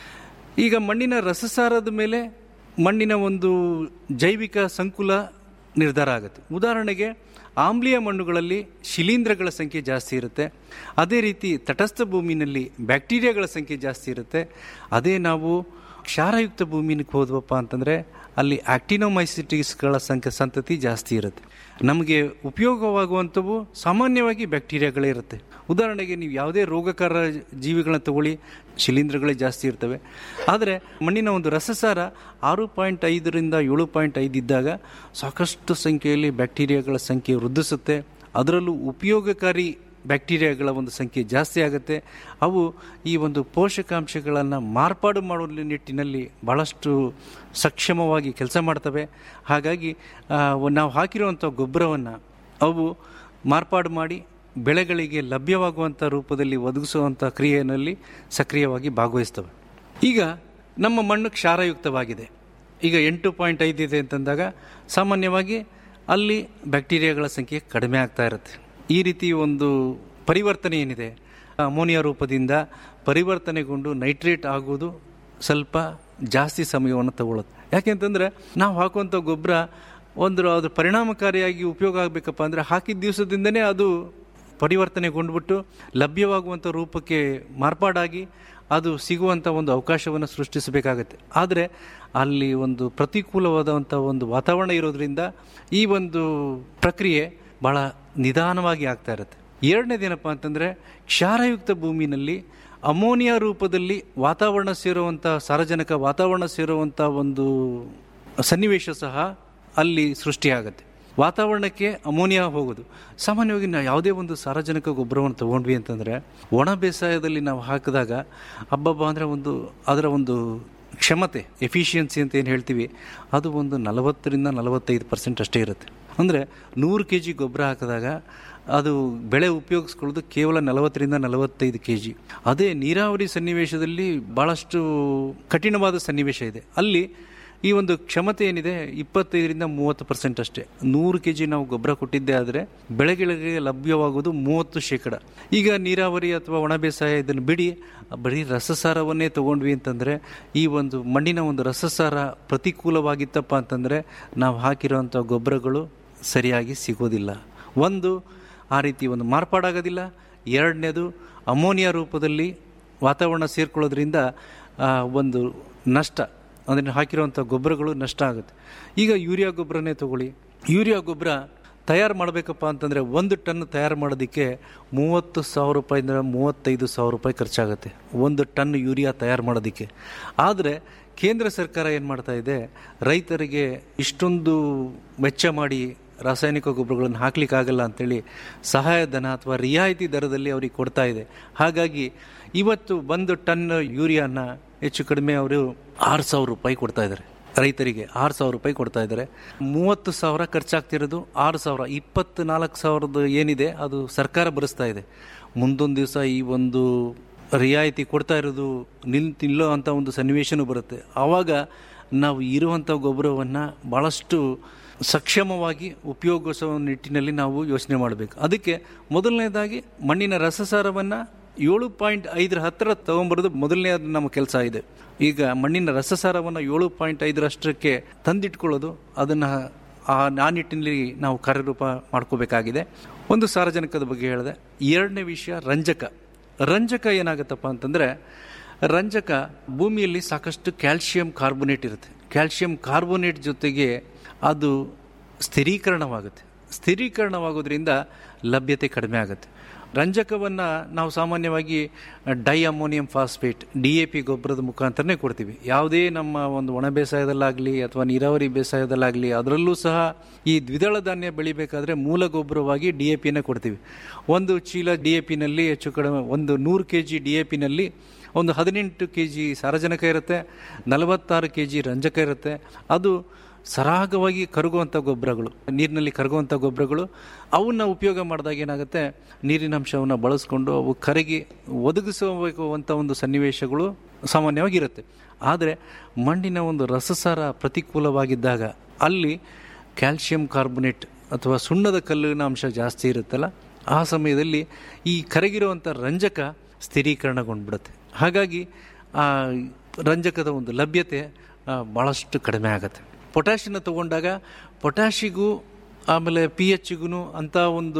ಈಗ ಮಣ್ಣಿನ ರಸಸಾರದ ಮೇಲೆ ಮಣ್ಣಿನ ಒಂದು ಜೈವಿಕ ಸಂಕುಲ ನಿರ್ಧಾರ ಆಗುತ್ತೆ ಉದಾಹರಣೆಗೆ ಆಮ್ಲೀಯ ಮಣ್ಣುಗಳಲ್ಲಿ ಶಿಲೀಂಧ್ರಗಳ ಸಂಖ್ಯೆ ಜಾಸ್ತಿ ಇರುತ್ತೆ ಅದೇ ರೀತಿ ತಟಸ್ಥ ಭೂಮಿನಲ್ಲಿ ಬ್ಯಾಕ್ಟೀರಿಯಾಗಳ ಸಂಖ್ಯೆ ಜಾಸ್ತಿ ಇರುತ್ತೆ ಅದೇ ನಾವು ಕ್ಷಾರಯುಕ್ತ ಭೂಮಿಗೆ ಹೋದ್ವಪ್ಪ ಅಂತಂದರೆ ಅಲ್ಲಿ ಆಕ್ಟಿನೋಮೈಸಿಟಿಸ್ಗಳ ಸಂಖ್ಯೆ ಸಂತತಿ ಜಾಸ್ತಿ ಇರುತ್ತೆ ನಮಗೆ ಉಪಯೋಗವಾಗುವಂಥವು ಸಾಮಾನ್ಯವಾಗಿ ಬ್ಯಾಕ್ಟೀರಿಯಾಗಳೇ ಇರುತ್ತೆ ಉದಾಹರಣೆಗೆ ನೀವು ಯಾವುದೇ ರೋಗಕಾರ ಜೀವಿಗಳನ್ನ ತಗೊಳ್ಳಿ ಶಿಲೀಂಧ್ರಗಳೇ ಜಾಸ್ತಿ ಇರ್ತವೆ ಆದರೆ ಮಣ್ಣಿನ ಒಂದು ರಸಸಾರ ಆರು ಪಾಯಿಂಟ್ ಐದರಿಂದ ಏಳು ಪಾಯಿಂಟ್ ಐದು ಇದ್ದಾಗ ಸಾಕಷ್ಟು ಸಂಖ್ಯೆಯಲ್ಲಿ ಬ್ಯಾಕ್ಟೀರಿಯಾಗಳ ಸಂಖ್ಯೆ ವೃದ್ಧಿಸುತ್ತೆ ಅದರಲ್ಲೂ ಉಪಯೋಗಕಾರಿ ಬ್ಯಾಕ್ಟೀರಿಯಾಗಳ ಒಂದು ಸಂಖ್ಯೆ ಜಾಸ್ತಿ ಆಗುತ್ತೆ ಅವು ಈ ಒಂದು ಪೋಷಕಾಂಶಗಳನ್ನು ಮಾರ್ಪಾಡು ಮಾಡುವ ನಿಟ್ಟಿನಲ್ಲಿ ಭಾಳಷ್ಟು ಸಕ್ಷಮವಾಗಿ ಕೆಲಸ ಮಾಡ್ತವೆ ಹಾಗಾಗಿ ಆ, ನಾವು ಹಾಕಿರುವಂಥ ಗೊಬ್ಬರವನ್ನು ಅವು ಮಾರ್ಪಾಡು ಮಾಡಿ ಬೆಳೆಗಳಿಗೆ ಲಭ್ಯವಾಗುವಂಥ ರೂಪದಲ್ಲಿ ಒದಗಿಸುವಂಥ ಕ್ರಿಯೆಯಲ್ಲಿ ಸಕ್ರಿಯವಾಗಿ ಭಾಗವಹಿಸ್ತವೆ ಈಗ ನಮ್ಮ ಮಣ್ಣು ಕ್ಷಾರಯುಕ್ತವಾಗಿದೆ ಈಗ ಎಂಟು ಪಾಯಿಂಟ್ ಐದು ಇದೆ ಅಂತಂದಾಗ ಸಾಮಾನ್ಯವಾಗಿ ಅಲ್ಲಿ ಬ್ಯಾಕ್ಟೀರಿಯಾಗಳ ಸಂಖ್ಯೆ ಕಡಿಮೆ ಆಗ್ತಾ ಇರುತ್ತೆ ಈ ರೀತಿ ಒಂದು ಪರಿವರ್ತನೆ ಏನಿದೆ ಅಮೋನಿಯಾ ರೂಪದಿಂದ ಪರಿವರ್ತನೆಗೊಂಡು ನೈಟ್ರೇಟ್ ಆಗೋದು ಸ್ವಲ್ಪ ಜಾಸ್ತಿ ಸಮಯವನ್ನು ತಗೊಳುತ್ತೆ ಯಾಕೆಂತಂದರೆ ನಾವು ಹಾಕುವಂಥ ಗೊಬ್ಬರ ಒಂದು ಅದು ಪರಿಣಾಮಕಾರಿಯಾಗಿ ಉಪಯೋಗ ಆಗಬೇಕಪ್ಪ ಅಂದರೆ ಹಾಕಿದ ದಿವಸದಿಂದನೇ ಅದು ಪರಿವರ್ತನೆಗೊಂಡ್ಬಿಟ್ಟು ಲಭ್ಯವಾಗುವಂಥ ರೂಪಕ್ಕೆ ಮಾರ್ಪಾಡಾಗಿ ಅದು ಸಿಗುವಂಥ ಒಂದು ಅವಕಾಶವನ್ನು ಸೃಷ್ಟಿಸಬೇಕಾಗತ್ತೆ ಆದರೆ ಅಲ್ಲಿ ಒಂದು ಪ್ರತಿಕೂಲವಾದಂಥ ಒಂದು ವಾತಾವರಣ ಇರೋದ್ರಿಂದ ಈ ಒಂದು ಪ್ರಕ್ರಿಯೆ ಭಾಳ ನಿಧಾನವಾಗಿ ಆಗ್ತಾ ಇರುತ್ತೆ ಎರಡನೇದೇನಪ್ಪ ಅಂತಂದರೆ ಕ್ಷಾರಯುಕ್ತ ಭೂಮಿನಲ್ಲಿ ಅಮೋನಿಯಾ ರೂಪದಲ್ಲಿ ವಾತಾವರಣ ಸೇರುವಂಥ ಸಾರಜನಕ ವಾತಾವರಣ ಸೇರುವಂಥ ಒಂದು ಸನ್ನಿವೇಶ ಸಹ ಅಲ್ಲಿ ಸೃಷ್ಟಿಯಾಗತ್ತೆ ವಾತಾವರಣಕ್ಕೆ ಅಮೋನಿಯಾ ಹೋಗೋದು ಸಾಮಾನ್ಯವಾಗಿ ನಾವು ಯಾವುದೇ ಒಂದು ಸಾರಜನಕ ಗೊಬ್ಬರವನ್ನು ತಗೊಂಡ್ವಿ ಅಂತಂದರೆ ಒಣ ಬೇಸಾಯದಲ್ಲಿ ನಾವು ಹಾಕಿದಾಗ ಹಬ್ಬಬ್ಬ ಅಂದರೆ ಒಂದು ಅದರ ಒಂದು ಕ್ಷಮತೆ ಎಫಿಷಿಯನ್ಸಿ ಅಂತ ಏನು ಹೇಳ್ತೀವಿ ಅದು ಒಂದು ನಲವತ್ತರಿಂದ ನಲವತ್ತೈದು ಪರ್ಸೆಂಟ್ ಅಷ್ಟೇ ಇರುತ್ತೆ ಅಂದರೆ ನೂರು ಕೆ ಜಿ ಗೊಬ್ಬರ ಹಾಕಿದಾಗ ಅದು ಬೆಳೆ ಉಪಯೋಗಿಸ್ಕೊಳ್ಳೋದು ಕೇವಲ ನಲವತ್ತರಿಂದ ನಲವತ್ತೈದು ಕೆ ಜಿ ಅದೇ ನೀರಾವರಿ ಸನ್ನಿವೇಶದಲ್ಲಿ ಭಾಳಷ್ಟು ಕಠಿಣವಾದ ಸನ್ನಿವೇಶ ಇದೆ ಅಲ್ಲಿ ಈ ಒಂದು ಕ್ಷಮತೆ ಏನಿದೆ ಇಪ್ಪತ್ತೈದರಿಂದ ಮೂವತ್ತು ಪರ್ಸೆಂಟ್ ಅಷ್ಟೇ ನೂರು ಕೆ ಜಿ ನಾವು ಗೊಬ್ಬರ ಕೊಟ್ಟಿದ್ದೇ ಆದರೆ ಬೆಳೆಗಳಿಗೆ ಲಭ್ಯವಾಗೋದು ಮೂವತ್ತು ಶೇಕಡ ಈಗ ನೀರಾವರಿ ಅಥವಾ ಒಣ ಬೇಸಾಯ ಇದನ್ನು ಬಿಡಿ ಬರೀ ರಸಸಾರವನ್ನೇ ತಗೊಂಡ್ವಿ ಅಂತಂದರೆ ಈ ಒಂದು ಮಣ್ಣಿನ ಒಂದು ರಸಸಾರ ಪ್ರತಿಕೂಲವಾಗಿತ್ತಪ್ಪ ಅಂತಂದರೆ ನಾವು ಹಾಕಿರೋವಂಥ ಗೊಬ್ಬರಗಳು ಸರಿಯಾಗಿ ಸಿಗೋದಿಲ್ಲ ಒಂದು ಆ ರೀತಿ ಒಂದು ಮಾರ್ಪಾಡಾಗೋದಿಲ್ಲ ಎರಡನೇದು ಅಮೋನಿಯಾ ರೂಪದಲ್ಲಿ ವಾತಾವರಣ ಸೇರ್ಕೊಳ್ಳೋದ್ರಿಂದ ಆ, ಒಂದು ನಷ್ಟ ಅದನ್ನು ಹಾಕಿರುವಂಥ ಗೊಬ್ಬರಗಳು ನಷ್ಟ ಆಗುತ್ತೆ ಈಗ ಯೂರಿಯಾ ಗೊಬ್ಬರನೇ ತಗೊಳ್ಳಿ ಯೂರಿಯಾ ಗೊಬ್ಬರ ತಯಾರು ಮಾಡಬೇಕಪ್ಪ ಅಂತಂದರೆ ಒಂದು ಟನ್ ತಯಾರು ಮಾಡೋದಕ್ಕೆ ಮೂವತ್ತು ಸಾವಿರ ರೂಪಾಯಿಂದ ಮೂವತ್ತೈದು ಸಾವಿರ ರೂಪಾಯಿ ಖರ್ಚಾಗುತ್ತೆ ಒಂದು ಟನ್ ಯೂರಿಯಾ ತಯಾರು ಮಾಡೋದಕ್ಕೆ ಆದರೆ ಕೇಂದ್ರ ಸರ್ಕಾರ ಏನು ಮಾಡ್ತಾ ಇದೆ ರೈತರಿಗೆ ಇಷ್ಟೊಂದು ವೆಚ್ಚ ಮಾಡಿ ರಾಸಾಯನಿಕ ಗೊಬ್ಬರಗಳನ್ನು ಹಾಕ್ಲಿಕ್ಕಾಗಲ್ಲ ಅಂತೇಳಿ ಸಹಾಯಧನ ಅಥವಾ ರಿಯಾಯಿತಿ ದರದಲ್ಲಿ ಅವ್ರಿಗೆ ಕೊಡ್ತಾ ಇದೆ ಹಾಗಾಗಿ ಇವತ್ತು ಒಂದು ಟನ್ ಯೂರಿಯಾನ ಹೆಚ್ಚು ಕಡಿಮೆ ಅವರು ಆರು ಸಾವಿರ ರೂಪಾಯಿ ಕೊಡ್ತಾ ಇದ್ದಾರೆ ರೈತರಿಗೆ ಆರು ಸಾವಿರ ರೂಪಾಯಿ ಕೊಡ್ತಾ ಇದ್ದಾರೆ ಮೂವತ್ತು ಸಾವಿರ ಖರ್ಚಾಗ್ತಿರೋದು ಆರು ಸಾವಿರ ಇಪ್ಪತ್ತು ನಾಲ್ಕು ಸಾವಿರದ ಏನಿದೆ ಅದು ಸರ್ಕಾರ ಭರಿಸ್ತಾ ಇದೆ ಮುಂದೊಂದು ದಿವಸ ಈ ಒಂದು ರಿಯಾಯಿತಿ ಕೊಡ್ತಾ ಇರೋದು ನಿಲ್ ನಿಲ್ಲೋ ಅಂಥ ಒಂದು ಸನ್ನಿವೇಶನೂ ಬರುತ್ತೆ ಆವಾಗ ನಾವು ಇರುವಂಥ ಗೊಬ್ಬರವನ್ನು ಭಾಳಷ್ಟು ಸಕ್ಷಮವಾಗಿ ಉಪಯೋಗಿಸುವ ನಿಟ್ಟಿನಲ್ಲಿ ನಾವು ಯೋಚನೆ ಮಾಡಬೇಕು ಅದಕ್ಕೆ ಮೊದಲನೇದಾಗಿ ಮಣ್ಣಿನ ರಸಸಾರವನ್ನು ಏಳು ಪಾಯಿಂಟ್ ಐದರ ಹತ್ತಿರ ತೊಗೊಂಬರೋದು ಮೊದಲನೇ ನಮ್ಮ ಕೆಲಸ ಇದೆ ಈಗ ಮಣ್ಣಿನ ರಸಸಾರವನ್ನು ಏಳು ಪಾಯಿಂಟ್ ಐದರಷ್ಟಕ್ಕೆ ತಂದಿಟ್ಕೊಳ್ಳೋದು ಅದನ್ನು ಆ ಆ ನಿಟ್ಟಿನಲ್ಲಿ ನಾವು ಕಾರ್ಯರೂಪ ಮಾಡ್ಕೋಬೇಕಾಗಿದೆ ಒಂದು ಸಾರಜನಕದ ಬಗ್ಗೆ ಹೇಳಿದೆ ಎರಡನೇ ವಿಷಯ ರಂಜಕ ರಂಜಕ ಏನಾಗುತ್ತಪ್ಪ ಅಂತಂದರೆ ರಂಜಕ ಭೂಮಿಯಲ್ಲಿ ಸಾಕಷ್ಟು ಕ್ಯಾಲ್ಶಿಯಂ ಕಾರ್ಬೋನೇಟ್ ಇರುತ್ತೆ ಕ್ಯಾಲ್ಶಿಯಂ ಕಾರ್ಬೋನೇಟ್ ಜೊತೆಗೆ ಅದು ಸ್ಥಿರೀಕರಣವಾಗುತ್ತೆ ಸ್ಥಿರೀಕರಣವಾಗೋದ್ರಿಂದ ಲಭ್ಯತೆ ಕಡಿಮೆ ಆಗುತ್ತೆ ರಂಜಕವನ್ನು ನಾವು ಸಾಮಾನ್ಯವಾಗಿ di ammonium phosphate D A P ಗೊಬ್ಬರದ ಮುಖಾಂತರನೇ ಕೊಡ್ತೀವಿ ಯಾವುದೇ ನಮ್ಮ ಒಂದು ಒಣ ಬೇಸಾಯದಲ್ಲಾಗಲಿ ಅಥವಾ ನೀರಾವರಿ ಬೇಸಾಯದಲ್ಲಾಗಲಿ ಅದರಲ್ಲೂ ಸಹ ಈ ದ್ವಿದಳ ಧಾನ್ಯ ಬೆಳಿಬೇಕಾದ್ರೆ ಮೂಲ ಗೊಬ್ಬರವಾಗಿ ಡಿ ಎ ಪಿನ ಕೊಡ್ತೀವಿ ಒಂದು ಚೀಲ ಡಿ ಎ ಪಿನಲ್ಲಿ ಹೆಚ್ಚು ಕಡಿಮೆ ಒಂದು ನೂರು ಕೆ ಜಿ ಡಿ ಎ ಪಿನಲ್ಲಿ ಒಂದು ಹದಿನೆಂಟು ಕೆ ಜಿ ಸಾರಜನಕ ಇರುತ್ತೆ ನಲವತ್ತಾರು ಕೆ ಜಿ ರಂಜಕ ಇರುತ್ತೆ ಅದು ಸರಾಗವಾಗಿ ಕರಗುವಂಥ ಗೊಬ್ಬರಗಳು ನೀರಿನಲ್ಲಿ ಕರಗುವಂಥ ಗೊಬ್ಬರಗಳು ಅವನ್ನ ಉಪಯೋಗ ಮಾಡಿದಾಗ ಏನಾಗುತ್ತೆ ನೀರಿನ ಅಂಶವನ್ನು ಬಳಸ್ಕೊಂಡು ಅವು ಕರಗಿ ಒದಗಿಸಬೇಕು ಅಂತ ಒಂದು ಸನ್ನಿವೇಶಗಳು ಸಾಮಾನ್ಯವಾಗಿ ಇರುತ್ತೆ ಆದರೆ ಮಣ್ಣಿನ ಒಂದು ರಸಸಾರ ಪ್ರತಿಕೂಲವಾಗಿದ್ದಾಗ ಅಲ್ಲಿ ಕ್ಯಾಲ್ಶಿಯಂ ಕಾರ್ಬೊನೇಟ್ ಅಥವಾ ಸುಣ್ಣದ ಕಲ್ಲಿನ ಅಂಶ ಜಾಸ್ತಿ ಇರುತ್ತಲ್ಲ ಆ ಸಮಯದಲ್ಲಿ ಈ ಕರಗಿರುವಂಥ ರಂಜಕ ಸ್ಥಿರೀಕರಣಗೊಂಡ್ಬಿಡುತ್ತೆ ಹಾಗಾಗಿ ಆ ರಂಜಕದ ಒಂದು ಲಭ್ಯತೆ ಆ, ಭಾಳಷ್ಟು ಕಡಿಮೆ ಆಗುತ್ತೆ ಪೊಟ್ಯಾಷಿಯನ್ನ ತಗೊಂಡಾಗ ಪೊಟ್ಯಾಷಿಗೂ ಆಮೇಲೆ ಪಿ ಎಚ್ಗೂ ಅಂಥ ಒಂದು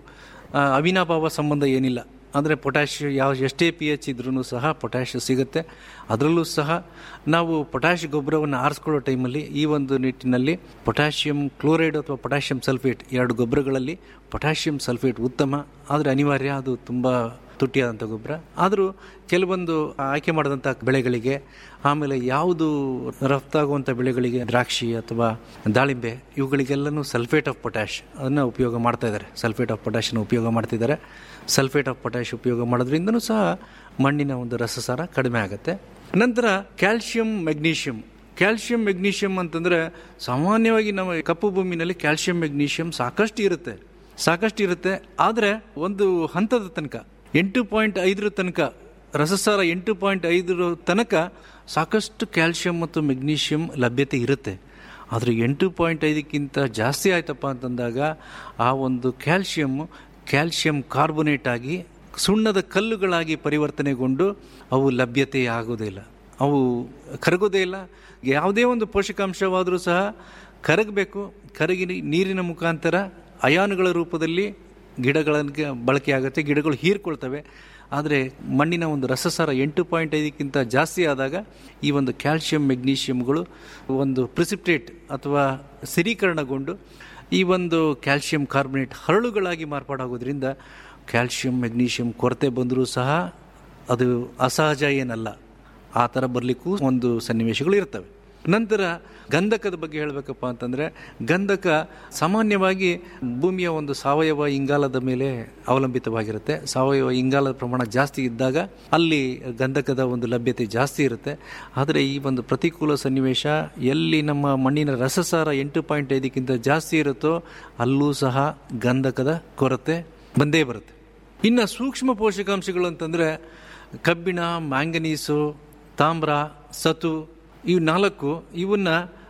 ಆ, ಅವಿನಾಭಾವ ಸಂಬಂಧ ಏನಿಲ್ಲ ಅಂದರೆ ಪೊಟ್ಯಾಷ್ ಯಾವ ಎಷ್ಟೇ ಪಿ ಎಚ್ ಇದ್ರೂ ಸಹ ಪೊಟ್ಯಾಷ್ ಸಿಗುತ್ತೆ ಅದರಲ್ಲೂ ಸಹ ನಾವು ಪೊಟ್ಯಾಷ್ ಗೊಬ್ಬರವನ್ನು ಆರಿಸ್ಕೊಳ್ಳೋ ಟೈಮಲ್ಲಿ ಈ ಒಂದು ನಿಟ್ಟಿನಲ್ಲಿ ಪೊಟ್ಯಾಷಿಯಂ ಕ್ಲೋರೈಡ್ ಅಥವಾ ಪೊಟ್ಯಾಷಿಯಂ ಸಲ್ಫೇಟ್ ಎರಡು ಗೊಬ್ಬರಗಳಲ್ಲಿ ಪೊಟ್ಯಾಷಿಯಂ ಸಲ್ಫೇಟ್ ಉತ್ತಮ ಆದರೆ ಅನಿವಾರ್ಯ ಅದು ತುಂಬ ತುಟ್ಟಿಯಾದಂಥ ಗೊಬ್ಬರ ಆದರೂ ಕೆಲವೊಂದು ಆಯ್ಕೆ ಮಾಡಿದಂಥ ಬೆಳೆಗಳಿಗೆ ಆಮೇಲೆ ಯಾವುದು ರಫ್ತಾಗುವಂಥ ಬೆಳೆಗಳಿಗೆ ದ್ರಾಕ್ಷಿ ಅಥವಾ ದಾಳಿಂಬೆ ಇವುಗಳಿಗೆಲ್ಲನೂ ಸಲ್ಫೇಟ್ ಆಫ್ ಪೊಟ್ಯಾಷ್ ಅದನ್ನು ಉಪಯೋಗ ಮಾಡ್ತಾ ಇದ್ದಾರೆ ಸಲ್ಫೇಟ್ ಆಫ್ ಪೊಟ್ಯಾಷನ್ನು ಉಪಯೋಗ ಮಾಡ್ತಿದ್ದಾರೆ ಸಲ್ಫೇಟ್ ಆಫ್ ಪೊಟ್ಯಾಷ್ ಉಪಯೋಗ ಮಾಡೋದ್ರಿಂದನೂ ಸಹ ಮಣ್ಣಿನ ಒಂದು ರಸಸಾರ ಕಡಿಮೆ ಆಗುತ್ತೆ ನಂತರ ಕ್ಯಾಲ್ಶಿಯಂ ಮೆಗ್ನೀಷಿಯಂ ಕ್ಯಾಲ್ಶಿಯಂ ಮೆಗ್ನೀಷಿಯಂ ಅಂತಂದರೆ ಸಾಮಾನ್ಯವಾಗಿ ನಮ್ಮ ಕಪ್ಪು ಭೂಮಿನಲ್ಲಿ ಕ್ಯಾಲ್ಶಿಯಂ ಮೆಗ್ನೀಷಿಯಂ ಸಾಕಷ್ಟು ಇರುತ್ತೆ ಸಾಕಷ್ಟು ಇರುತ್ತೆ ಆದರೆ ಒಂದು ಹಂತದ ತನಕ ಎಂಟು ಪಾಯಿಂಟ್ ಐದರ ತನಕ ರಸಸಾರ ಎಂಟು ಪಾಯಿಂಟ್ ಐದರ ತನಕ ಸಾಕಷ್ಟು ಕ್ಯಾಲ್ಶಿಯಂ ಮತ್ತು ಮೆಗ್ನೀಷಿಯಂ ಲಭ್ಯತೆ ಇರುತ್ತೆ ಆದರೆ ಎಂಟು ಪಾಯಿಂಟ್ ಐದಕ್ಕಿಂತ ಜಾಸ್ತಿ ಆಯ್ತಪ್ಪ ಅಂತಂದಾಗ ಆ ಒಂದು ಕ್ಯಾಲ್ಶಿಯಂ ಕ್ಯಾಲ್ಶಿಯಂ ಕಾರ್ಬೊನೇಟ್ ಆಗಿ ಸುಣ್ಣದ ಕಲ್ಲುಗಳಾಗಿ ಪರಿವರ್ತನೆಗೊಂಡು ಅವು ಲಭ್ಯತೆ ಆಗೋದಿಲ್ಲ ಅವು ಕರಗೋದೇ ಇಲ್ಲ ಯಾವುದೇ ಒಂದು ಪೋಷಕಾಂಶವಾದರೂ ಸಹ ಕರಗಬೇಕು ಕರಗಿ ನೀರಿನ ಮುಖಾಂತರ ಅಯಾನುಗಳ ರೂಪದಲ್ಲಿ ಗಿಡಗಳಿಗೆ ಬಳಕೆ ಆಗುತ್ತೆ ಗಿಡಗಳು ಹೀರ್ಕೊಳ್ತವೆ ಆದರೆ ಮಣ್ಣಿನ ಒಂದು ರಸಸಾರ ಎಂಟು ಪಾಯಿಂಟ್ ಐದಕ್ಕಿಂತ ಜಾಸ್ತಿ ಆದಾಗ ಈ ಒಂದು ಕ್ಯಾಲ್ಶಿಯಂ ಮೆಗ್ನೀಷಿಯಂಗಳು ಒಂದು ಪ್ರಿಸಿಪ್ಟೇಟ್ ಅಥವಾ ಸ್ಥಿರೀಕರಣಗೊಂಡು ಈ ಒಂದು ಕ್ಯಾಲ್ಶಿಯಂ ಕಾರ್ಬೊನೇಟ್ ಹರಳುಗಳಾಗಿ ಮಾರ್ಪಾಡಾಗೋದ್ರಿಂದ ಕ್ಯಾಲ್ಶಿಯಂ ಮೆಗ್ನೀಷಿಯಂ ಕೊರತೆ ಬಂದರೂ ಸಹ ಅದು ಅಸಹಜ ಏನಲ್ಲ ಆ ಥರ ಬರಲಿಕ್ಕೂ ಒಂದು ಸನ್ನಿವೇಶಗಳು ಇರ್ತವೆ ನಂತರ ಗಂಧಕದ ಬಗ್ಗೆ ಹೇಳಬೇಕಪ್ಪ ಅಂತಂದರೆ ಗಂಧಕ ಸಾಮಾನ್ಯವಾಗಿ ಭೂಮಿಯ ಒಂದು ಸಾವಯವ ಇಂಗಾಲದ ಮೇಲೆ ಅವಲಂಬಿತವಾಗಿರುತ್ತೆ ಸಾವಯವ ಇಂಗಾಲದ ಪ್ರಮಾಣ ಜಾಸ್ತಿ ಇದ್ದಾಗ ಅಲ್ಲಿ ಗಂಧಕದ ಒಂದು ಲಭ್ಯತೆ ಜಾಸ್ತಿ ಇರುತ್ತೆ ಆದರೆ ಈ ಒಂದು ಪ್ರತಿಕೂಲ ಸನ್ನಿವೇಶ ಎಲ್ಲಿ ನಮ್ಮ ಮಣ್ಣಿನ ರಸಸಾರ ಎಂಟು ಪಾಯಿಂಟ್ ಐದಕ್ಕಿಂತ ಜಾಸ್ತಿ ಇರುತ್ತೋ ಅಲ್ಲೂ ಸಹ ಗಂಧಕದ ಕೊರತೆ ಬಂದೇ ಬರುತ್ತೆ ಇನ್ನು ಸೂಕ್ಷ್ಮ ಪೋಷಕಾಂಶಗಳು ಅಂತಂದರೆ ಕಬ್ಬಿಣ ಮ್ಯಾಂಗನೀಸು ತಾಮ್ರ ಸತು ಇವು ನಾಲ್ಕು ಇವನ್ನ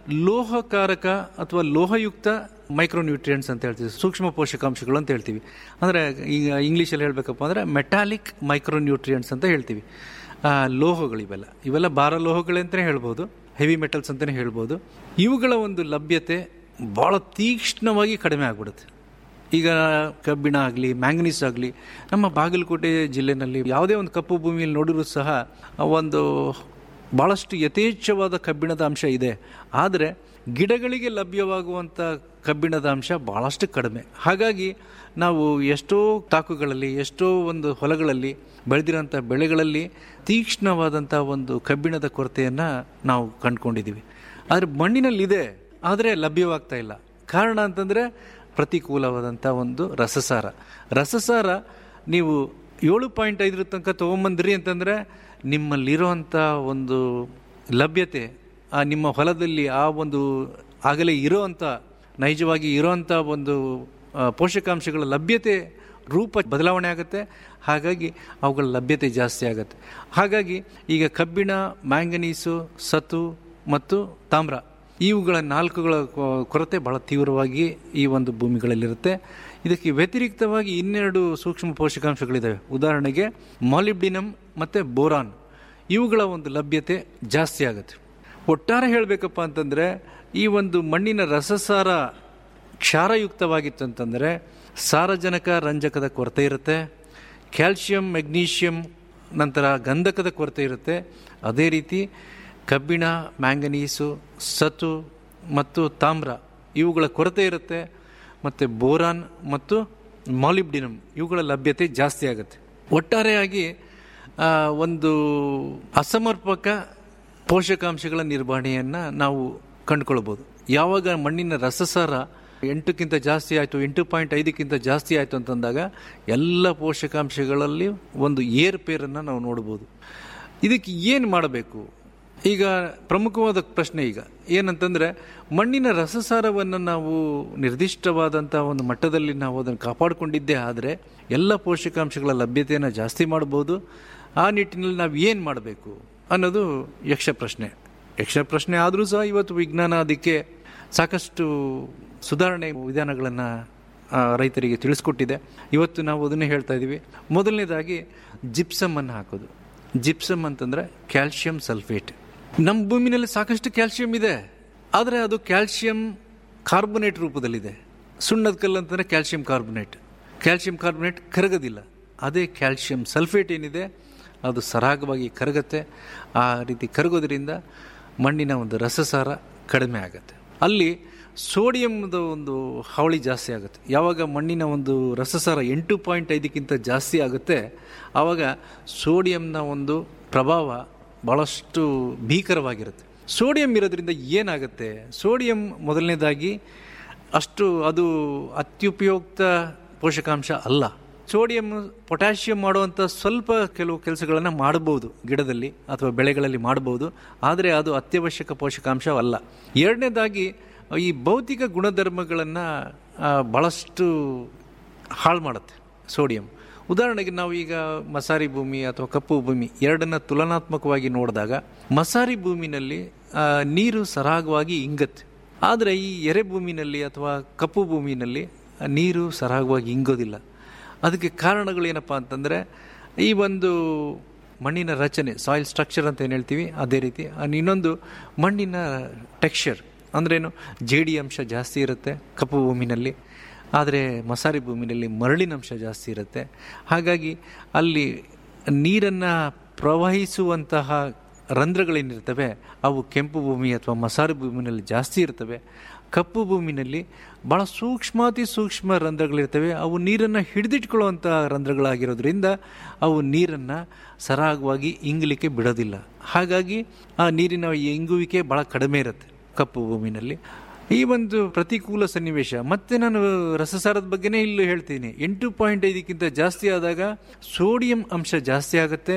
ಲೋಹಕಾರಕ ಅಥವಾ ಲೋಹಯುಕ್ತ ಮೈಕ್ರೋನ್ಯೂಟ್ರಿಯೆಂಟ್ಸ್ ಅಂತ ಹೇಳ್ತೀವಿ ಸೂಕ್ಷ್ಮ ಪೋಷಕಾಂಶಗಳು ಅಂತ ಹೇಳ್ತೀವಿ ಅಂದರೆ ಈಗ ಇಂಗ್ಲೀಷಲ್ಲಿ ಹೇಳಬೇಕಪ್ಪ ಅಂದರೆ ಮೆಟಾಲಿಕ್ ಮೈಕ್ರೋನ್ಯೂಟ್ರಿಯೆಂಟ್ಸ್ ಅಂತ ಹೇಳ್ತೀವಿ ಆ, ಲೋಹಗಳು ಇವೆಲ್ಲ ಇವೆಲ್ಲ ಭಾರ ಲೋಹಗಳೇ ಅಂತಲೇ ಹೇಳ್ಬೋದು ಹೆವಿ ಮೆಟಲ್ಸ್ ಅಂತಲೇ ಹೇಳ್ಬೋದು ಇವುಗಳ ಒಂದು ಲಭ್ಯತೆ ಭಾಳ ತೀಕ್ಷ್ಣವಾಗಿ ಕಡಿಮೆ ಆಗ್ಬಿಡುತ್ತೆ ಈಗ ಕಬ್ಬಿಣ ಆಗಲಿ ಮ್ಯಾಂಗನೀಸ್ ಆಗಲಿ ನಮ್ಮ ಬಾಗಲಕೋಟೆ ಜಿಲ್ಲೆನಲ್ಲಿ ಯಾವುದೇ ಒಂದು ಕಪ್ಪು ಭೂಮಿಯಲ್ಲಿ ನೋಡಿರೂ ಸಹ ಒಂದು ಭಾಳಷ್ಟು ಯಥೇಚ್ಛವಾದ ಕಬ್ಬಿಣದ ಅಂಶ ಇದೆ ಆದರೆ ಗಿಡಗಳಿಗೆ ಲಭ್ಯವಾಗುವಂಥ ಕಬ್ಬಿಣದ ಅಂಶ ಭಾಳಷ್ಟು ಕಡಿಮೆ ಹಾಗಾಗಿ ನಾವು ಎಷ್ಟೋ ತಾಕುಗಳಲ್ಲಿ ಎಷ್ಟೋ ಒಂದು ಹೊಲಗಳಲ್ಲಿ ಬೆಳೆದಿರೋಂಥ ಬೆಳೆಗಳಲ್ಲಿ ತೀಕ್ಷ್ಣವಾದಂಥ ಒಂದು ಕಬ್ಬಿಣದ ಕೊರತೆಯನ್ನು ನಾವು ಕಂಡುಕೊಂಡಿದ್ದೀವಿ ಆದರೆ ಮಣ್ಣಿನಲ್ಲಿದೆ ಆದರೆ ಲಭ್ಯವಾಗ್ತಾ ಇಲ್ಲ ಕಾರಣ ಅಂತಂದರೆ ಪ್ರತಿಕೂಲವಾದಂಥ ಒಂದು ರಸಸಾರ ರಸಸಾರ ನೀವು ಏಳು ಪಾಯಿಂಟ್ ಐದರ ತನಕ ತೊಗೊಂಬಂದ್ರಿ ಅಂತಂದರೆ ನಿಮ್ಮಲ್ಲಿರುವಂಥ ಒಂದು ಲಭ್ಯತೆ ಆ ನಿಮ್ಮ ಹೊಲದಲ್ಲಿ ಆ ಒಂದು ಆಗಲೇ ಇರೋವಂಥ ನೈಜವಾಗಿ ಇರೋವಂಥ ಒಂದು ಆ, ಪೋಷಕಾಂಶಗಳ ಲಭ್ಯತೆ ರೂಪ ಬದಲಾವಣೆ ಆಗುತ್ತೆ ಹಾಗಾಗಿ ಅವುಗಳ ಲಭ್ಯತೆ ಜಾಸ್ತಿ ಆಗುತ್ತೆ ಹಾಗಾಗಿ ಈಗ ಕಬ್ಬಿಣ ಮ್ಯಾಂಗನೀಸು ಸತು ಮತ್ತು ತಾಮ್ರ ಇವುಗಳ ನಾಲ್ಕುಗಳ ಕೊ- ಕೊರತೆ ಬಹಳ ತೀವ್ರವಾಗಿ ಈ ಒಂದು ಭೂಮಿಗಳಲ್ಲಿರುತ್ತೆ ಇದಕ್ಕೆ ವ್ಯತಿರಿಕ್ತವಾಗಿ ಇನ್ನೆರಡು ಸೂಕ್ಷ್ಮ ಪೋಷಕಾಂಶಗಳಿದ್ದಾವೆ ಉದಾಹರಣೆಗೆ ಮಾಲಿಬ್ಡಿನಮ್ ಮತ್ತು ಬೋರಾನ್ ಇವುಗಳ ಒಂದು ಲಭ್ಯತೆ ಜಾಸ್ತಿ ಆಗುತ್ತೆ ಒಟ್ಟಾರೆ ಹೇಳಬೇಕಪ್ಪ ಅಂತಂದರೆ ಈ ಒಂದು ಮಣ್ಣಿನ ರಸಸಾರ ಕ್ಷಾರಯುಕ್ತವಾಗಿತ್ತು ಅಂತಂದರೆ ಸಾರಜನಕ ರಂಜಕದ ಕೊರತೆ ಇರುತ್ತೆ ಕ್ಯಾಲ್ಶಿಯಂ ಮೆಗ್ನೀಷಿಯಂ ನಂತರ ಗಂಧಕದ ಕೊರತೆ ಇರುತ್ತೆ ಅದೇ ರೀತಿ ಕಬ್ಬಿಣ ಮ್ಯಾಂಗನೀಸು ಸತು ಮತ್ತು ತಾಮ್ರ ಇವುಗಳ ಕೊರತೆ ಇರುತ್ತೆ ಮತ್ತು ಬೋರಾನ್ ಮತ್ತು ಮಾಲಿಬ್ಡಿನಮ್ ಇವುಗಳ ಲಭ್ಯತೆ ಜಾಸ್ತಿ ಆಗುತ್ತೆ ಒಟ್ಟಾರೆಯಾಗಿ ಆ, ಒಂದು ಅಸಮರ್ಪಕ ಪೋಷಕಾಂಶಗಳ ನಿರ್ವಹಣೆಯನ್ನು ನಾವು ಕಂಡುಕೊಳ್ಬೋದು ಯಾವಾಗ ಮಣ್ಣಿನ ರಸಸಾರ ಎಂಟಕ್ಕಿಂತ ಜಾಸ್ತಿ ಆಯಿತು ಎಂಟು ಪಾಯಿಂಟ್ ಐದಕ್ಕಿಂತ ಜಾಸ್ತಿ ಆಯಿತು ಅಂತಂದಾಗ ಎಲ್ಲ ಪೋಷಕಾಂಶಗಳಲ್ಲಿ ಒಂದು ಏರ್ಪೇರನ್ನು ನಾವು ನೋಡ್ಬೋದು ಇದಕ್ಕೆ ಏನು ಮಾಡಬೇಕು ಈಗ ಪ್ರಮುಖವಾದ ಪ್ರಶ್ನೆ ಈಗ ಏನಂತಂದರೆ ಮಣ್ಣಿನ ರಸಸಾರವನ್ನು ನಾವು ನಿರ್ದಿಷ್ಟವಾದಂಥ ಒಂದು ಮಟ್ಟದಲ್ಲಿ ನಾವು ಅದನ್ನು ಕಾಪಾಡಿಕೊಂಡಿದ್ದೇ ಆದರೆ ಎಲ್ಲ ಪೋಷಕಾಂಶಗಳ ಲಭ್ಯತೆಯನ್ನು ಜಾಸ್ತಿ ಮಾಡ್ಬೋದು ಆ ನಿಟ್ಟಿನಲ್ಲಿ ನಾವು ಏನು ಮಾಡಬೇಕು ಅನ್ನೋದು ಯಕ್ಷ ಪ್ರಶ್ನೆ ಯಕ್ಷ ಪ್ರಶ್ನೆ ಆದರೂ ಸಹ ಇವತ್ತು ವಿಜ್ಞಾನ ಅದಕ್ಕೆ ಸಾಕಷ್ಟು ಸುಧಾರಣೆ ವಿಧಾನಗಳನ್ನು ರೈತರಿಗೆ ತಿಳಿಸ್ಕೊಟ್ಟಿದೆ ಇವತ್ತು ನಾವು ಅದನ್ನೇ ಹೇಳ್ತಾ ಇದ್ದೀವಿ ಮೊದಲನೇದಾಗಿ ಜಿಪ್ಸಮ್ ಅನ್ನು ಹಾಕೋದು ಜಿಪ್ಸಮ್ ಅಂತಂದರೆ ಕ್ಯಾಲ್ಶಿಯಂ ಸಲ್ಫೇಟ್ ನಮ್ಮ ಭೂಮಿನಲ್ಲಿ ಸಾಕಷ್ಟು ಕ್ಯಾಲ್ಶಿಯಂ ಇದೆ ಆದರೆ ಅದು ಕ್ಯಾಲ್ಶಿಯಂ ಕಾರ್ಬೊನೇಟ್ ರೂಪದಲ್ಲಿದೆ ಸುಣ್ಣದ ಕಲ್ಲು ಅಂತಂದರೆ ಕ್ಯಾಲ್ಶಿಯಂ ಕಾರ್ಬೊನೇಟ್ ಕ್ಯಾಲ್ಶಿಯಂ ಕಾರ್ಬೊನೇಟ್ ಕರಗೋದಿಲ್ಲ ಅದೇ ಕ್ಯಾಲ್ಶಿಯಂ ಸಲ್ಫೇಟ್ ಏನಿದೆ ಅದು ಸರಾಗವಾಗಿ ಕರಗತ್ತೆ ಆ ರೀತಿ ಕರಗೋದ್ರಿಂದ ಮಣ್ಣಿನ ಒಂದು ರಸಸಾರ ಕಡಿಮೆ ಆಗುತ್ತೆ ಅಲ್ಲಿ ಸೋಡಿಯಂದ ಒಂದು ಹಾವಳಿ ಜಾಸ್ತಿ ಆಗುತ್ತೆ ಯಾವಾಗ ಮಣ್ಣಿನ ಒಂದು ರಸಸಾರ ಎಂಟು ಪಾಯಿಂಟ್ ಐದಕ್ಕಿಂತ ಜಾಸ್ತಿ ಆಗುತ್ತೆ ಆವಾಗ ಸೋಡಿಯಂನ ಒಂದು ಪ್ರಭಾವ ಭಾಳಷ್ಟು ಭೀಕರವಾಗಿರುತ್ತೆ ಸೋಡಿಯಂ ಇರೋದ್ರಿಂದ ಏನಾಗುತ್ತೆ ಸೋಡಿಯಂ ಮೊದಲನೇದಾಗಿ ಅಷ್ಟು ಅದು ಅತ್ಯುಪಯುಕ್ತ ಪೋಷಕಾಂಶ ಅಲ್ಲ ಸೋಡಿಯಂ ಪೊಟ್ಯಾಷಿಯಂ ಮಾಡುವಂಥ ಸ್ವಲ್ಪ ಕೆಲವು ಕೆಲಸಗಳನ್ನು ಮಾಡಬಹುದು ಗಿಡದಲ್ಲಿ ಅಥವಾ ಬೆಳೆಗಳಲ್ಲಿ ಮಾಡಬಹುದು ಆದರೆ ಅದು ಅತ್ಯವಶ್ಯಕ ಪೋಷಕಾಂಶವಲ್ಲ ಎರಡನೇದಾಗಿ ಈ ಭೌತಿಕ ಗುಣಧರ್ಮಗಳನ್ನು ಭಾಳಷ್ಟು ಹಾಳು ಮಾಡುತ್ತೆ ಸೋಡಿಯಂ ಉದಾಹರಣೆಗೆ ನಾವು ಈಗ ಮಸಾರಿ ಭೂಮಿ ಅಥವಾ ಕಪ್ಪು ಭೂಮಿ ಎರಡನ್ನ ತುಲನಾತ್ಮಕವಾಗಿ ನೋಡಿದಾಗ ಮಸಾರಿ ಭೂಮಿನಲ್ಲಿ ಆ, ನೀರು ಸರಾಗವಾಗಿ ಇಂಗತ್ತೆ ಆದರೆ ಈ ಎರೆ ಭೂಮಿನಲ್ಲಿ ಅಥವಾ ಕಪ್ಪು ಭೂಮಿನಲ್ಲಿ ಆ, ನೀರು ಸರಾಗವಾಗಿ ಇಂಗೋದಿಲ್ಲ ಅದಕ್ಕೆ ಕಾರಣಗಳೇನಪ್ಪ ಅಂತಂದರೆ ಈ ಒಂದು ಮಣ್ಣಿನ ರಚನೆ ಸಾಯಿಲ್ ಸ್ಟ್ರಕ್ಚರ್ ಅಂತ ಏನು ಹೇಳ್ತೀವಿ ಅದೇ ರೀತಿ ಅನ್ ಇನ್ನೊಂದು ಮಣ್ಣಿನ ಟೆಕ್ಸ್ಚರ್ ಅಂದ್ರೇನು ಜೇಡಿ ಅಂಶ ಜಾಸ್ತಿ ಇರುತ್ತೆ ಕಪ್ಪು ಭೂಮಿನಲ್ಲಿ ಆದರೆ ಮಸಾರಿ ಭೂಮಿನಲ್ಲಿ ಮರಳಿನಂಶ ಜಾಸ್ತಿ ಇರುತ್ತೆ ಹಾಗಾಗಿ ಅಲ್ಲಿ ನೀರನ್ನು ಪ್ರವಹಿಸುವಂತಹ ರಂಧ್ರಗಳೇನಿರ್ತವೆ ಅವು ಕೆಂಪು ಭೂಮಿ ಅಥವಾ ಮಸಾರಿ ಭೂಮಿನಲ್ಲಿ ಜಾಸ್ತಿ ಇರ್ತವೆ ಕಪ್ಪು ಭೂಮಿನಲ್ಲಿ ಭಾಳ ಸೂಕ್ಷ್ಮಾತಿ ಸೂಕ್ಷ್ಮ ರಂಧ್ರಗಳಿರ್ತವೆ ಅವು ನೀರನ್ನು ಹಿಡಿದಿಟ್ಕೊಳ್ಳುವಂಥ ರಂಧ್ರಗಳಾಗಿರೋದ್ರಿಂದ ಅವು ನೀರನ್ನು ಸರಾಗವಾಗಿ ಇಂಗಲಿಕ್ಕೆ ಬಿಡೋದಿಲ್ಲ ಹಾಗಾಗಿ ಆ ನೀರಿನ ಇಂಗುವಿಕೆ ಭಾಳ ಕಡಿಮೆ ಇರುತ್ತೆ ಕಪ್ಪು ಭೂಮಿನಲ್ಲಿ ಈ ಒಂದು ಪ್ರತಿಕೂಲ ಸನ್ನಿವೇಶ ಮತ್ತೆ ನಾನು ರಸಸಾರದ ಬಗ್ಗೆನೇ ಇಲ್ಲಿ ಹೇಳ್ತೀನಿ ಎಂಟು ಪಾಯಿಂಟ್ ಐದಕ್ಕಿಂತ ಜಾಸ್ತಿ ಆದಾಗ ಸೋಡಿಯಂ ಅಂಶ ಜಾಸ್ತಿ ಆಗುತ್ತೆ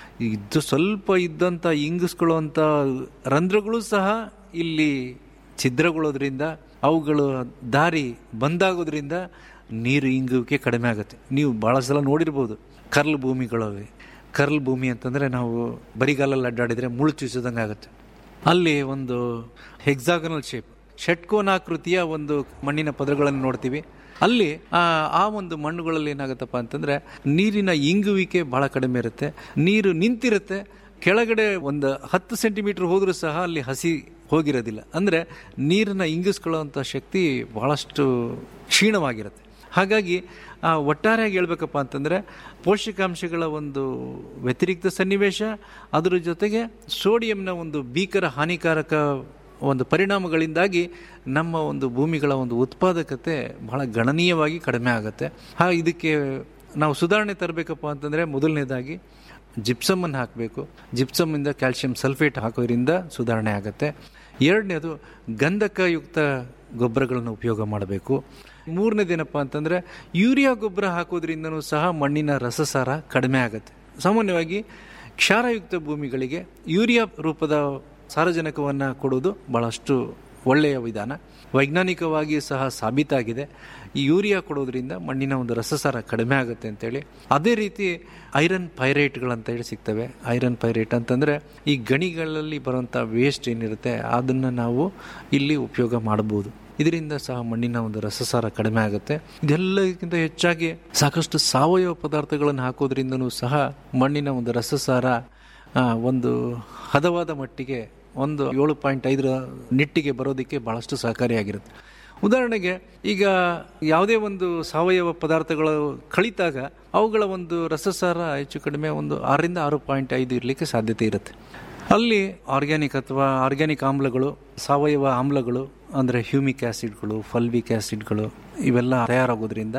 ಇದು ಸ್ವಲ್ಪ ಇದ್ದಂಥ ಇಂಗಿಸ್ಕೊಳ್ಳುವಂಥ ರಂಧ್ರಗಳು ಸಹ ಇಲ್ಲಿ ಛಿದ್ರಗೊಳ್ಳೋದ್ರಿಂದ ಅವುಗಳು ದಾರಿ ಬಂದಾಗೋದ್ರಿಂದ ನೀರು ಇಂಗುವಿಕೆ ಕಡಿಮೆ ಆಗುತ್ತೆ ನೀವು ಭಾಳ ಸಲ ನೋಡಿರ್ಬೋದು ಕರ್ಲ್ ಭೂಮಿಗಳವೆ ಕರ್ಲ್ ಭೂಮಿ ಅಂತಂದರೆ ನಾವು ಬರಿಗಾಲಲ್ಲಿ ಅಡ್ಡಾಡಿದರೆ ಮುಳು ಚುಚ್ಚದಂಗೆ ಆಗುತ್ತೆ ಅಲ್ಲಿ ಒಂದು ಹೆಕ್ಸಾಗನಲ್ ಶೇಪ್ ಷಟ್ಕೋನಾಕೃತಿಯ ಒಂದು ಮಣ್ಣಿನ ಪದರಗಳನ್ನು ನೋಡ್ತೀವಿ ಅಲ್ಲಿ ಆ ಆ ಒಂದು ಮಣ್ಣುಗಳಲ್ಲಿ ಏನಾಗುತ್ತಪ್ಪ ಅಂತಂದ್ರೆ ನೀರಿನ ಇಂಗುವಿಕೆ ಬಹಳ ಕಡಿಮೆ ಇರುತ್ತೆ ನೀರು ನಿಂತಿರುತ್ತೆ ಕೆಳಗಡೆ ಒಂದು ಹತ್ತು ಸೆಂಟಿಮೀಟರ್ ಹೋದರೂ ಸಹ ಅಲ್ಲಿ ಹಸಿ ಹೋಗಿರೋದಿಲ್ಲ ಅಂದರೆ ನೀರನ್ನು ಇಂಗಿಸ್ಕೊಳ್ಳುವಂಥ ಶಕ್ತಿ ಬಹಳಷ್ಟು ಕ್ಷೀಣವಾಗಿರುತ್ತೆ ಹಾಗಾಗಿ ಆ, ಒಟ್ಟಾರೆಯಾಗಿ ಹೇಳ್ಬೇಕಪ್ಪ ಅಂತಂದರೆ ಪೋಷಕಾಂಶಗಳ ಒಂದು ವ್ಯತಿರಿಕ್ತ ಸನ್ನಿವೇಶ ಅದರ ಜೊತೆಗೆ ಸೋಡಿಯಂನ ಒಂದು ಭೀಕರ ಹಾನಿಕಾರಕ ಒಂದು ಪರಿಣಾಮಗಳಿಂದಾಗಿ ನಮ್ಮ ಒಂದು ಭೂಮಿಗಳ ಒಂದು ಉತ್ಪಾದಕತೆ ಬಹಳ ಗಣನೀಯವಾಗಿ ಕಡಿಮೆ ಆಗುತ್ತೆ ಹಾ ಇದಕ್ಕೆ ನಾವು ಸುಧಾರಣೆ ತರಬೇಕಪ್ಪ ಅಂತಂದರೆ ಮೊದಲನೇದಾಗಿ ಜಿಪ್ಸಮನ್ನು ಹಾಕಬೇಕು ಜಿಪ್ಸಮ್ಮಿಂದ ಕ್ಯಾಲ್ಶಿಯಂ ಸಲ್ಫೇಟ್ ಹಾಕೋದ್ರಿಂದ ಸುಧಾರಣೆ ಆಗುತ್ತೆ ಎರಡನೇದು ಗಂಧಕಯುಕ್ತ ಗೊಬ್ಬರಗಳನ್ನು ಉಪಯೋಗ ಮಾಡಬೇಕು ಮೂರನೇದೇನಪ್ಪ ಅಂತಂದರೆ ಯೂರಿಯಾ ಗೊಬ್ಬರ ಹಾಕೋದ್ರಿಂದನೂ ಸಹ ಮಣ್ಣಿನ ರಸಸಾರ ಕಡಿಮೆ ಆಗುತ್ತೆ ಸಾಮಾನ್ಯವಾಗಿ ಕ್ಷಾರಯುಕ್ತ ಭೂಮಿಗಳಿಗೆ ಯೂರಿಯಾ ರೂಪದ ಸಾರಜನಕವನ್ನು ಕೊಡೋದು ಭಾಳಷ್ಟು ಒಳ್ಳೆಯ ವಿಧಾನ ವೈಜ್ಞಾನಿಕವಾಗಿ ಸಹ ಸಾಬೀತಾಗಿದೆ ಈ ಯೂರಿಯಾ ಕೊಡೋದ್ರಿಂದ ಮಣ್ಣಿನ ಒಂದು ರಸಸಾರ ಕಡಿಮೆ ಆಗುತ್ತೆ ಅಂತೇಳಿ ಅದೇ ರೀತಿ ಐರನ್ ಪೈರೇಟ್ಗಳಂತ ಹೇಳಿ ಸಿಗ್ತವೆ ಐರನ್ ಪೈರೇಟ್ ಅಂತಂದರೆ ಈ ಗಣಿಗಳಲ್ಲಿ ಬರುವಂಥ ವೇಸ್ಟ್ ಏನಿರುತ್ತೆ ಅದನ್ನು ನಾವು ಇಲ್ಲಿ ಉಪಯೋಗ ಮಾಡಬಹುದು ಇದರಿಂದ ಸಹ ಮಣ್ಣಿನ ಒಂದು ರಸಸಾರ ಕಡಿಮೆ ಆಗುತ್ತೆ ಇದೆಲ್ಲಕ್ಕಿಂತ ಹೆಚ್ಚಾಗಿ ಸಾಕಷ್ಟು ಸಾವಯವ ಪದಾರ್ಥಗಳನ್ನು ಹಾಕೋದ್ರಿಂದನೂ ಸಹ ಮಣ್ಣಿನ ಒಂದು ರಸಸಾರ ಆ, ಒಂದು ಹದವಾದ ಮಟ್ಟಿಗೆ ಒಂದು ಏಳು ಪಾಯಿಂಟ್ ಐದರ ನಿಟ್ಟಿಗೆ ಬರೋದಕ್ಕೆ ಬಹಳಷ್ಟು ಸಹಕಾರಿಯಾಗಿರುತ್ತೆ ಉದಾಹರಣೆಗೆ ಈಗ ಯಾವುದೇ ಒಂದು ಸಾವಯವ ಪದಾರ್ಥಗಳು ಕಳಿತಾಗ ಅವುಗಳ ಒಂದು ರಸಸಾರ ಹೆಚ್ಚು ಕಡಿಮೆ ಒಂದು ಆರರಿಂದ ಆರು ಪಾಯಿಂಟ್ ಐದು ಇರಲಿಕ್ಕೆ ಸಾಧ್ಯತೆ ಇರುತ್ತೆ ಅಲ್ಲಿ ಆರ್ಗ್ಯಾನಿಕ್ ಅಥವಾ ಆರ್ಗ್ಯಾನಿಕ್ ಆಮ್ಲಗಳು ಸಾವಯವ ಆಮ್ಲಗಳು ಅಂದರೆ ಹ್ಯೂಮಿಕ್ ಆ್ಯಸಿಡ್ಗಳು ಫಲ್ವಿಕ್ ಆ್ಯಸಿಡ್ಗಳು ಇವೆಲ್ಲ ತಯಾರಾಗೋದ್ರಿಂದ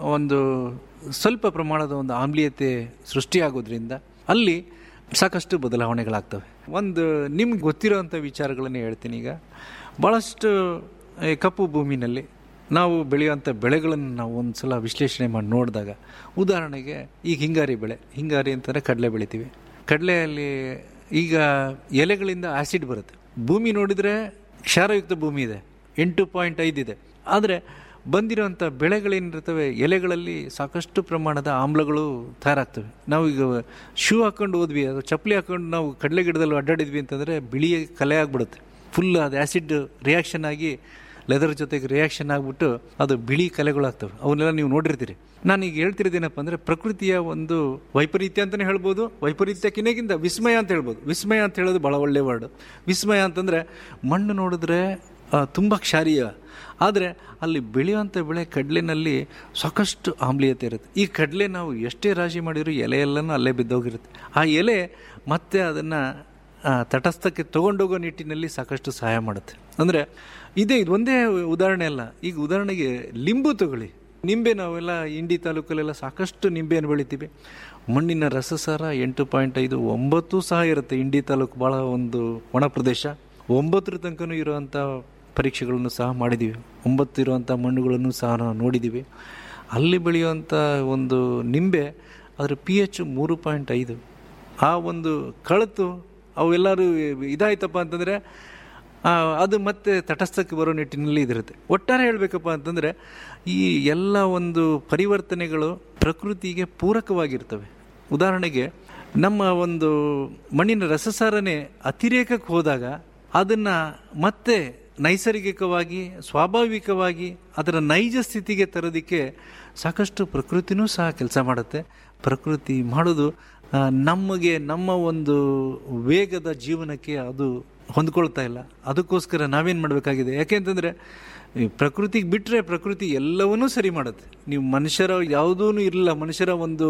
ಒಂದು ಸ್ವಲ್ಪ ಪ್ರಮಾಣದ ಒಂದು ಆಮ್ಲೀಯತೆ ಸೃಷ್ಟಿಯಾಗೋದ್ರಿಂದ ಅಲ್ಲಿ ಸಾಕಷ್ಟು ಬದಲಾವಣೆಗಳಾಗ್ತವೆ ಒಂದು ನಿಮ್ಗೆ ಗೊತ್ತಿರೋವಂಥ ವಿಚಾರಗಳನ್ನು ಹೇಳ್ತೀನಿ ಈಗ ಭಾಳಷ್ಟು ಈ ಕಪ್ಪು ಭೂಮಿನಲ್ಲಿ ನಾವು ಬೆಳೆಯುವಂಥ ಬೆಳೆಗಳನ್ನು ನಾವು ಒಂದು ಸಲ ವಿಶ್ಲೇಷಣೆ ಮಾಡಿ ನೋಡಿದಾಗ ಉದಾಹರಣೆಗೆ ಈಗ ಹಿಂಗಾರಿ ಬೆಳೆ ಹಿಂಗಾರಿ ಅಂತಂದರೆ ಕಡಲೆ ಬೆಳಿತೀವಿ ಕಡಲೆಯಲ್ಲಿ ಈಗ ಎಲೆಗಳಿಂದ ಆಸಿಡ್ ಬರುತ್ತೆ ಭೂಮಿ ನೋಡಿದರೆ ಕ್ಷಾರಯುಕ್ತ ಭೂಮಿ ಇದೆ ಎಂಟು ಪಾಯಿಂಟ್ ಐದಿದೆ ಆದರೆ ಬಂದಿರೋಂಥ ಬೆಳೆಗಳೇನಿರ್ತವೆ ಎಲೆಗಳಲ್ಲಿ ಸಾಕಷ್ಟು ಪ್ರಮಾಣದ ಆಮ್ಲಗಳು ತಯಾರಾಗ್ತವೆ ನಾವು ಈಗ ಶೂ ಹಾಕ್ಕೊಂಡು ಹೋದ್ವಿ ಅದು ಚಪ್ಪಲಿ ಹಾಕ್ಕೊಂಡು ನಾವು ಕಡಲೆ ಗಿಡದಲ್ಲಿ ಅಡ್ಡಾಡಿದ್ವಿ ಅಂತಂದರೆ ಬಿಳಿ ಕಲೆ ಆಗಿಬಿಡುತ್ತೆ ಫುಲ್ ಅದು ಆ್ಯಸಿಡ್ ರಿಯಾಕ್ಷನ್ ಆಗಿ ಲೆದರ್ ಜೊತೆಗೆ ರಿಯಾಕ್ಷನ್ ಆಗಿಬಿಟ್ಟು ಅದು ಬಿಳಿ ಕಲೆಗಳಾಗ್ತವೆ ಅವನ್ನೆಲ್ಲ ನೀವು ನೋಡಿರ್ತೀರಿ ನಾನು ಈಗ ಹೇಳ್ತಿರೋದೇನಪ್ಪ ಅಂದರೆ ಪ್ರಕೃತಿಯ ಒಂದು ವೈಪರೀತ್ಯ ಅಂತಲೇ ಹೇಳ್ಬೋದು ವೈಪರೀತ್ಯಕ್ಕಿನ್ನಗಿಂತ ವಿಸ್ಮಯ ಅಂತ ಹೇಳ್ಬೋದು ವಿಸ್ಮಯ ಅಂತ ಹೇಳೋದು ಭಾಳ ಒಳ್ಳೆ ವರ್ಡ್ ವಿಸ್ಮಯ ಅಂತಂದರೆ ಮಣ್ಣು ನೋಡಿದ್ರೆ ತುಂಬ ಕ್ಷಾರೀಯ ಆದರೆ ಅಲ್ಲಿ ಬೆಳೆಯುವಂಥ ಬೆಳೆ ಕಡಲೆನಲ್ಲಿ ಸಾಕಷ್ಟು ಆಮ್ಲೀಯತೆ ಇರುತ್ತೆ ಈ ಕಡಲೆ ನಾವು ಎಷ್ಟೇ ರಾಶಿ ಮಾಡಿದರೂ ಎಲೆ ಎಲ್ಲನೂ ಅಲ್ಲೇ ಬಿದ್ದೋಗಿರುತ್ತೆ ಆ ಎಲೆ ಮತ್ತೆ ಅದನ್ನು ತಟಸ್ಥಕ್ಕೆ ತೊಗೊಂಡೋಗೋ ನಿಟ್ಟಿನಲ್ಲಿ ಸಾಕಷ್ಟು ಸಹಾಯ ಮಾಡುತ್ತೆ ಅಂದರೆ ಇದೇ ಇದು ಒಂದೇ ಉದಾಹರಣೆ ಅಲ್ಲ ಈಗ ಉದಾಹರಣೆಗೆ ಲಿಂಬು ತಗೊಳ್ಳಿ ನಿಂಬೆ ನಾವೆಲ್ಲ ಇಂಡಿ ತಾಲೂಕಲ್ಲೆಲ್ಲ ಸಾಕಷ್ಟು ನಿಂಬೆಯನ್ನು ಬೆಳಿತೀವಿ ಮಣ್ಣಿನ ರಸಸಾರ ಎಂಟು ಪಾಯಿಂಟ್ ಐದು ಒಂಬತ್ತು ಸಹ ಇರುತ್ತೆ ಇಂಡಿ ತಾಲೂಕು ಭಾಳ ಒಂದು ಒಣ ಪ್ರದೇಶ ಒಂಬತ್ತರ ತನಕನೂ ಇರುವಂಥ ಪರೀಕ್ಷೆಗಳನ್ನು ಸಹ ಮಾಡಿದ್ದೀವಿ ಒಂಬತ್ತು ಇರುವಂಥ ಮಣ್ಣುಗಳನ್ನು ಸಹ ನಾವು ನೋಡಿದ್ದೀವಿ ಅಲ್ಲಿ ಬೆಳೆಯುವಂಥ ಒಂದು ನಿಂಬೆ ಅದರ ಪಿ ಎಚ್ ಮೂರು ಪಾಯಿಂಟ್ ಐದು ಆ ಒಂದು ಕಳತು ಅವೆಲ್ಲರೂ ಇದಾಯ್ತಪ್ಪ ಅಂತಂದರೆ ಅದು ಮತ್ತೆ ತಟಸ್ಥಕ್ಕೆ ಬರೋ ನಿಟ್ಟಿನಲ್ಲಿ ಇದಿರುತ್ತೆ ಒಟ್ಟಾರೆ ಹೇಳಬೇಕಪ್ಪ ಅಂತಂದರೆ ಈ ಎಲ್ಲ ಒಂದು ಪರಿವರ್ತನೆಗಳು ಪ್ರಕೃತಿಗೆ ಪೂರಕವಾಗಿರ್ತವೆ ಉದಾಹರಣೆಗೆ ನಮ್ಮ ಒಂದು ಮಣ್ಣಿನ ರಸಸಾರನೆ ಅತಿರೇಕಕ್ಕೆ ಹೋದಾಗ ಅದನ್ನು ಮತ್ತೆ ನೈಸರ್ಗಿಕವಾಗಿ ಸ್ವಾಭಾವಿಕವಾಗಿ ಅದರ ನೈಜ ಸ್ಥಿತಿಗೆ ತರೋದಕ್ಕೆ ಸಾಕಷ್ಟು ಪ್ರಕೃತಿನೂ ಸಹ ಕೆಲಸ ಮಾಡುತ್ತೆ ಪ್ರಕೃತಿ ಮಾಡೋದು ನಮಗೆ ನಮ್ಮ ಒಂದು ವೇಗದ ಜೀವನಕ್ಕೆ ಅದು ಹೊಂದ್ಕೊಳ್ತಾ ಇಲ್ಲ ಅದಕ್ಕೋಸ್ಕರ ನಾವೇನು ಮಾಡಬೇಕಾಗಿದೆ ಯಾಕೆಂತಂದರೆ ಪ್ರಕೃತಿಗೆ ಬಿಟ್ಟರೆ ಪ್ರಕೃತಿ ಎಲ್ಲವನ್ನೂ ಸರಿ ಮಾಡುತ್ತೆ ನೀವು ಮನುಷ್ಯರ ಯಾವುದೂ ಇರಲಿಲ್ಲ ಮನುಷ್ಯರ ಒಂದು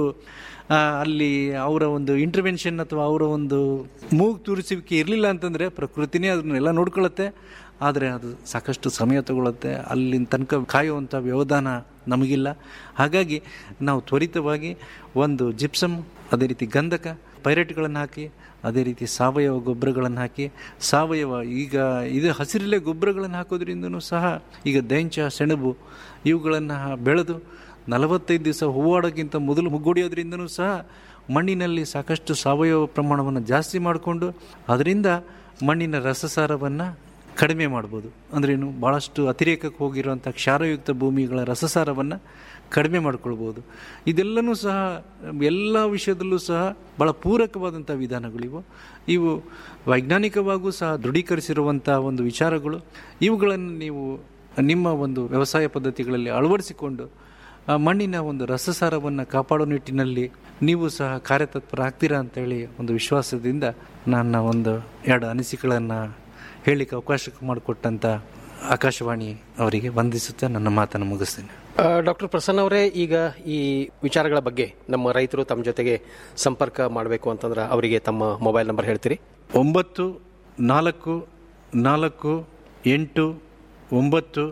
ಅಲ್ಲಿ ಅವರ ಒಂದು ಇಂಟರ್ವೆನ್ಷನ್ ಅಥವಾ ಅವರ ಒಂದು ಮೂಗು ತೂರಿಸುವಿಕೆ ಇರಲಿಲ್ಲ ಅಂತಂದರೆ ಪ್ರಕೃತಿನೇ ಅದನ್ನೆಲ್ಲ ನೋಡ್ಕೊಳ್ಳುತ್ತೆ ಆದರೆ ಅದು ಸಾಕಷ್ಟು ಸಮಯ ತಗೊಳುತ್ತೆ ಅಲ್ಲಿನ ತನಕ ಕಾಯುವಂಥ ವ್ಯವಧಾನ ನಮಗಿಲ್ಲ ಹಾಗಾಗಿ ನಾವು ತ್ವರಿತವಾಗಿ ಒಂದು ಜಿಪ್ಸಮ್ ಅದೇ ರೀತಿ ಗಂಧಕ ಪೈರೆಟ್ಗಳನ್ನು ಹಾಕಿ ಅದೇ ರೀತಿ ಸಾವಯವ ಗೊಬ್ಬರಗಳನ್ನು ಹಾಕಿ ಸಾವಯವ ಈಗ ಇದು ಹಸಿರಲ್ಲೇ ಗೊಬ್ಬರಗಳನ್ನು ಹಾಕೋದ್ರಿಂದನೂ ಸಹ ಈಗ ದೆಂಚ ಸೆಣಬು ಇವುಗಳನ್ನು ಬೆಳೆದು ನಲವತ್ತೈದು ದಿವಸ ಹೂವಾಡೋಕ್ಕಿಂತ ಮೊದಲು ಮುಗ್ಗೊಡಿಯೋದ್ರಿಂದನೂ ಸಹ ಮಣ್ಣಿನಲ್ಲಿ ಸಾಕಷ್ಟು ಸಾವಯವ ಪ್ರಮಾಣವನ್ನು ಜಾಸ್ತಿ ಮಾಡಿಕೊಂಡು ಅದರಿಂದ ಮಣ್ಣಿನ ರಸಸಾರವನ್ನು ಕಡಿಮೆ ಮಾಡ್ಬೋದು ಅಂದ್ರೇನು ಭಾಳಷ್ಟು ಅತಿರೇಕಕ್ಕೆ ಹೋಗಿರುವಂಥ ಕ್ಷಾರಯುಕ್ತ ಭೂಮಿಗಳ ರಸಸಾರವನ್ನು ಕಡಿಮೆ ಮಾಡ್ಕೊಳ್ಬೋದು ಇದೆಲ್ಲನೂ ಸಹ ಎಲ್ಲ ವಿಷಯದಲ್ಲೂ ಸಹ ಭಾಳ ಪೂರಕವಾದಂಥ ವಿಧಾನಗಳಿವು ಇವು ವೈಜ್ಞಾನಿಕವಾಗೂ ಸಹ ದೃಢೀಕರಿಸಿರುವಂಥ ಒಂದು ವಿಚಾರಗಳು ಇವುಗಳನ್ನು ನೀವು ನಿಮ್ಮ ಒಂದು ವ್ಯವಸಾಯ ಪದ್ಧತಿಗಳಲ್ಲಿ ಅಳವಡಿಸಿಕೊಂಡು ಆ ಮಣ್ಣಿನ ಒಂದು ರಸಸಾರವನ್ನು ಕಾಪಾಡೋ ನಿಟ್ಟಿನಲ್ಲಿ ನೀವು ಸಹ ಕಾರ್ಯತತ್ಪರ ಆಗ್ತೀರಾ ಅಂತೇಳಿ ಒಂದು ವಿಶ್ವಾಸದಿಂದ ನನ್ನ ಒಂದು ಎರಡು ಅನಿಸಿಕೆಗಳನ್ನು ಹೇಳಲಿಕ್ಕೆ ಅವಕಾಶ ಮಾಡಿಕೊಟ್ಟಂಥ ಆಕಾಶವಾಣಿ ಅವರಿಗೆ ವಂದಿಸುತ್ತಾ ನನ್ನ ಮಾತನ್ನು ಮುಗಿಸ್ತೇನೆ ಡಾಕ್ಟರ್ ಪ್ರಸನ್ನ ಅವರೇ ಈಗ ಈ ವಿಚಾರಗಳ ಬಗ್ಗೆ ನಮ್ಮ ರೈತರು ತಮ್ಮ ಜೊತೆಗೆ ಸಂಪರ್ಕ ಮಾಡಬೇಕು ಅಂತಂದ್ರೆ ಅವರಿಗೆ ತಮ್ಮ ಮೊಬೈಲ್ ನಂಬರ್ ಹೇಳ್ತೀರಿ ಒಂಬತ್ತು ನಾಲ್ಕು ನಾಲ್ಕು ಎಂಟು ಒಂಬತ್ತು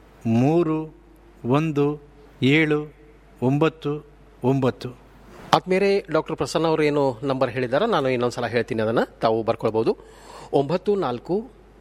ಮೂರು ಒಂದು ಏಳು ಒಂಬತ್ತು ಒಂಬತ್ತು ಆದ್ಮೇಲೆ ಡಾಕ್ಟರ್ ಪ್ರಸನ್ನ ಅವರು ಏನು ನಂಬರ್ ಹೇಳಿದಾರ ನಾನು ಇನ್ನೊಂದ್ಸಲ ಹೇಳ್ತೀನಿ ಅದನ್ನು ತಾವು ಬರ್ಕೊಳ್ಬೋದು ಒಂಬತ್ತು ನಾಲ್ಕು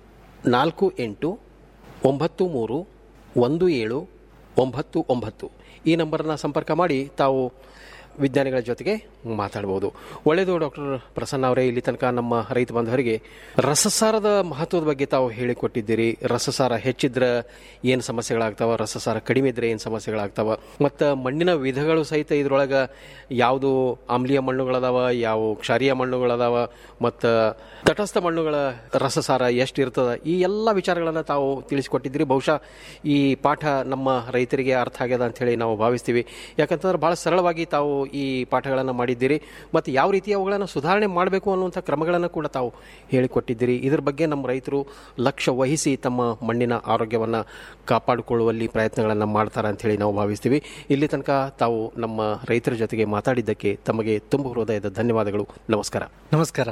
ನಾಲ್ಕು ಎಂಟು ಒಂಬತ್ತು ಮೂರು ಒಂದು ಏಳು ಒಂಬತ್ತು ಒಂಬತ್ತು ಈ ನಂಬರನ್ನ ಸಂಪರ್ಕ ಮಾಡಿ ತಾವು ವಿಜ್ಞಾನಿಗಳ ಜೊತೆಗೆ ಮಾತಾಡ್ಬೋದು ಒಳ್ಳೆಯದು ಡಾಕ್ಟರ್ ಪ್ರಸನ್ನ ಅವರೇ ಇಲ್ಲಿ ತನಕ ನಮ್ಮ ರೈತ ಬಾಂಧವರಿಗೆ ರಸಸಾರದ ಮಹತ್ವದ ಬಗ್ಗೆ ತಾವು ಹೇಳಿಕೊಟ್ಟಿದ್ದೀರಿ ರಸಸಾರ ಹೆಚ್ಚಿದ್ರೆ ಏನು ಸಮಸ್ಯೆಗಳಾಗ್ತಾವ ರಸಸಾರ ಕಡಿಮೆ ಇದ್ರೆ ಏನು ಸಮಸ್ಯೆಗಳಾಗ್ತಾವ ಮತ್ತು ಮಣ್ಣಿನ ವಿಧಗಳು ಸಹಿತ ಇದ್ರೊಳಗೆ ಯಾವುದು ಆಮ್ಲೀಯ ಮಣ್ಣುಗಳದಾವ ಯಾವ ಕ್ಷಾರೀಯ ಮಣ್ಣುಗಳದಾವ ಮತ್ತು ತಟಸ್ಥ ಮಣ್ಣುಗಳ ರಸಸಾರ ಎಷ್ಟು ಇರ್ತದ ಈ ಎಲ್ಲ ವಿಚಾರಗಳನ್ನು ತಾವು ತಿಳಿಸಿಕೊಟ್ಟಿದ್ದೀರಿ ಬಹುಶಃ ಈ ಪಾಠ ನಮ್ಮ ರೈತರಿಗೆ ಅರ್ಥ ಆಗ್ಯದ ಅಂಥೇಳಿ ನಾವು ಭಾವಿಸ್ತೀವಿ ಯಾಕಂತಂದ್ರೆ ಭಾಳ ಸರಳವಾಗಿ ತಾವು ಈ ಪಾಠಗಳನ್ನು ಮಾಡಿದ್ದೀರಿ ಮತ್ತು ಯಾವ ರೀತಿ ಅವುಗಳನ್ನು ಸುಧಾರಣೆ ಮಾಡಬೇಕು ಅನ್ನುವಂಥ ಕ್ರಮಗಳನ್ನು ಕೂಡ ತಾವು ಹೇಳಿಕೊಟ್ಟಿದ್ದೀರಿ ಇದ್ರ ಬಗ್ಗೆ ನಮ್ಮ ರೈತರು ಲಕ್ಷ್ಯ ವಹಿಸಿ ತಮ್ಮ ಮಣ್ಣಿನ ಆರೋಗ್ಯವನ್ನು ಕಾಪಾಡಿಕೊಳ್ಳುವಲ್ಲಿ ಪ್ರಯತ್ನಗಳನ್ನು ಮಾಡ್ತಾರೆ ಅಂಥೇಳಿ ನಾವು ಭಾವಿಸ್ತೀವಿ ಇಲ್ಲಿ ತನಕ ತಾವು ನಮ್ಮ ರೈತರ ಜೊತೆಗೆ ಮಾತಾಡಿದ್ದಕ್ಕೆ ತಮಗೆ ತುಂಬ ಹೃದಯದ ಧನ್ಯವಾದಗಳು ನಮಸ್ಕಾರ ನಮಸ್ಕಾರ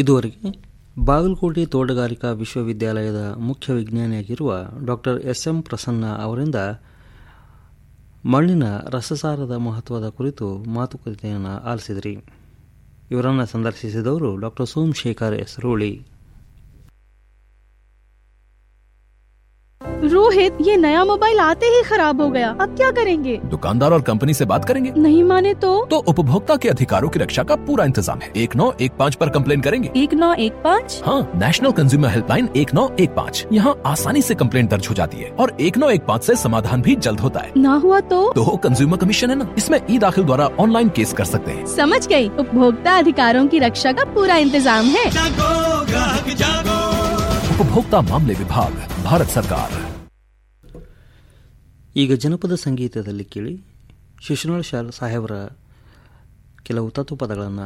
ಇದುವರೆಗೆ ಬಾಗಲಕೋಟೆ ತೋಟಗಾರಿಕಾ ವಿಶ್ವವಿದ್ಯಾಲಯದ ಮುಖ್ಯ ವಿಜ್ಞಾನಿಯಾಗಿರುವ ಡಾಕ್ಟರ್ ಎಸ್ ಎಂ ಪ್ರಸನ್ನ ಅವರಿಂದ ಮಣ್ಣಿನ ರಸಸಾರದ ಮಹತ್ವದ ಕುರಿತು ಮಾತುಕತೆಯನ್ನು ಆಲಿಸಿದ್ರಿ ಇವರನ್ನು ಸಂದರ್ಶಿಸಿದವರು ಡಾಕ್ಟರ್ ಸೋಮಶೇಖರ್ ಎಸ್ ರೋಳಿ रोहित ये नया मोबाइल आते ही खराब हो गया अब क्या करेंगे दुकानदार और कंपनी से बात करेंगे नहीं माने तो तो उपभोक्ता के अधिकारों की रक्षा का पूरा इंतजाम है एक नौ एक पाँच पर कंप्लेन करेंगे एक नौ एक पाँच हाँ नेशनल कंज्यूमर हेल्पलाइन एक नौ एक पाँच यहाँ आसानी से कंप्लेन दर्ज हो जाती है और एक नौ एक पाँच ऐसी समाधान भी जल्द होता है ना हुआ तो तो कंज्यूमर कमीशन है ना इसमें ई दाखिल द्वारा ऑनलाइन केस कर सकते हैं समझ गई उपभोक्ता अधिकारों की रक्षा का पूरा इंतजाम है उपभोक्ता मामले विभाग भारत सरकार ಈಗ ಜನಪದ ಸಂಗೀತದಲ್ಲಿ ಕೇಳಿ ಶಿಶುನಾಳ ಶಾಲ್ ಸಾಹೇಬರ ಕೆಲವು ತತ್ವಪದಗಳನ್ನು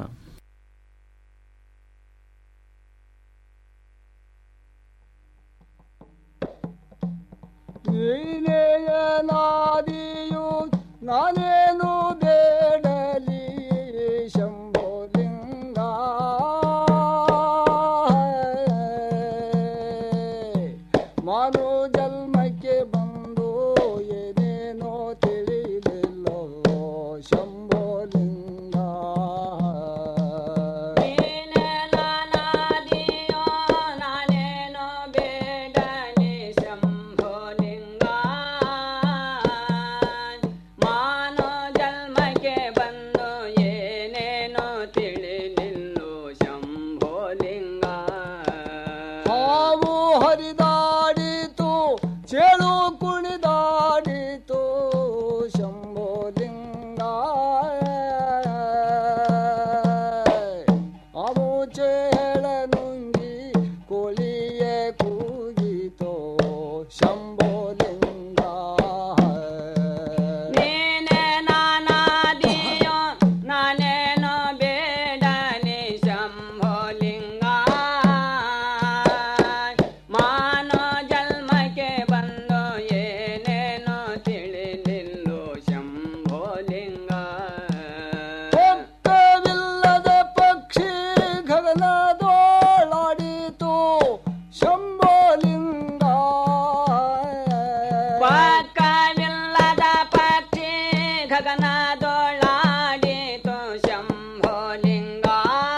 ನೀನೇನಾದಿಯು ನಾನೇನು ಬೇಡಲಿ ಶಂಭೋಲಿಂಗ ಮಾನು ಜನ್ಮಕ್ಕೆ ಬಂದು ಏನೇನೋ ತಿಳಿಲಿಲ್ಲೋ ಶಂಭೋಲಿಂಗ ಹಾವು ಹರಿದಾಡಿತು ಚೇಳು ಕುಣಿದಾಡಿತು ಶಂಭೋಲಿಂಗ ಅವು ಚೇಳ ನುಂಗಿ ಕೋಳಿಯೇ ಕೂಗಿತೋ ಶಂಭೋಲಿಂಗ ಪಕ್ಕವಿಲ್ಲದ ಪಕ್ಷಿ ಗಗನದೋಳಾಡಿತು ಶಂಭೋಲಿಂಗ ಪಕ್ಕವಿಲ್ಲದ ಪಕ್ಷಿ ಗಗನದೊಳಾಡಿತು ಶಂಭೋಲಿಂಗ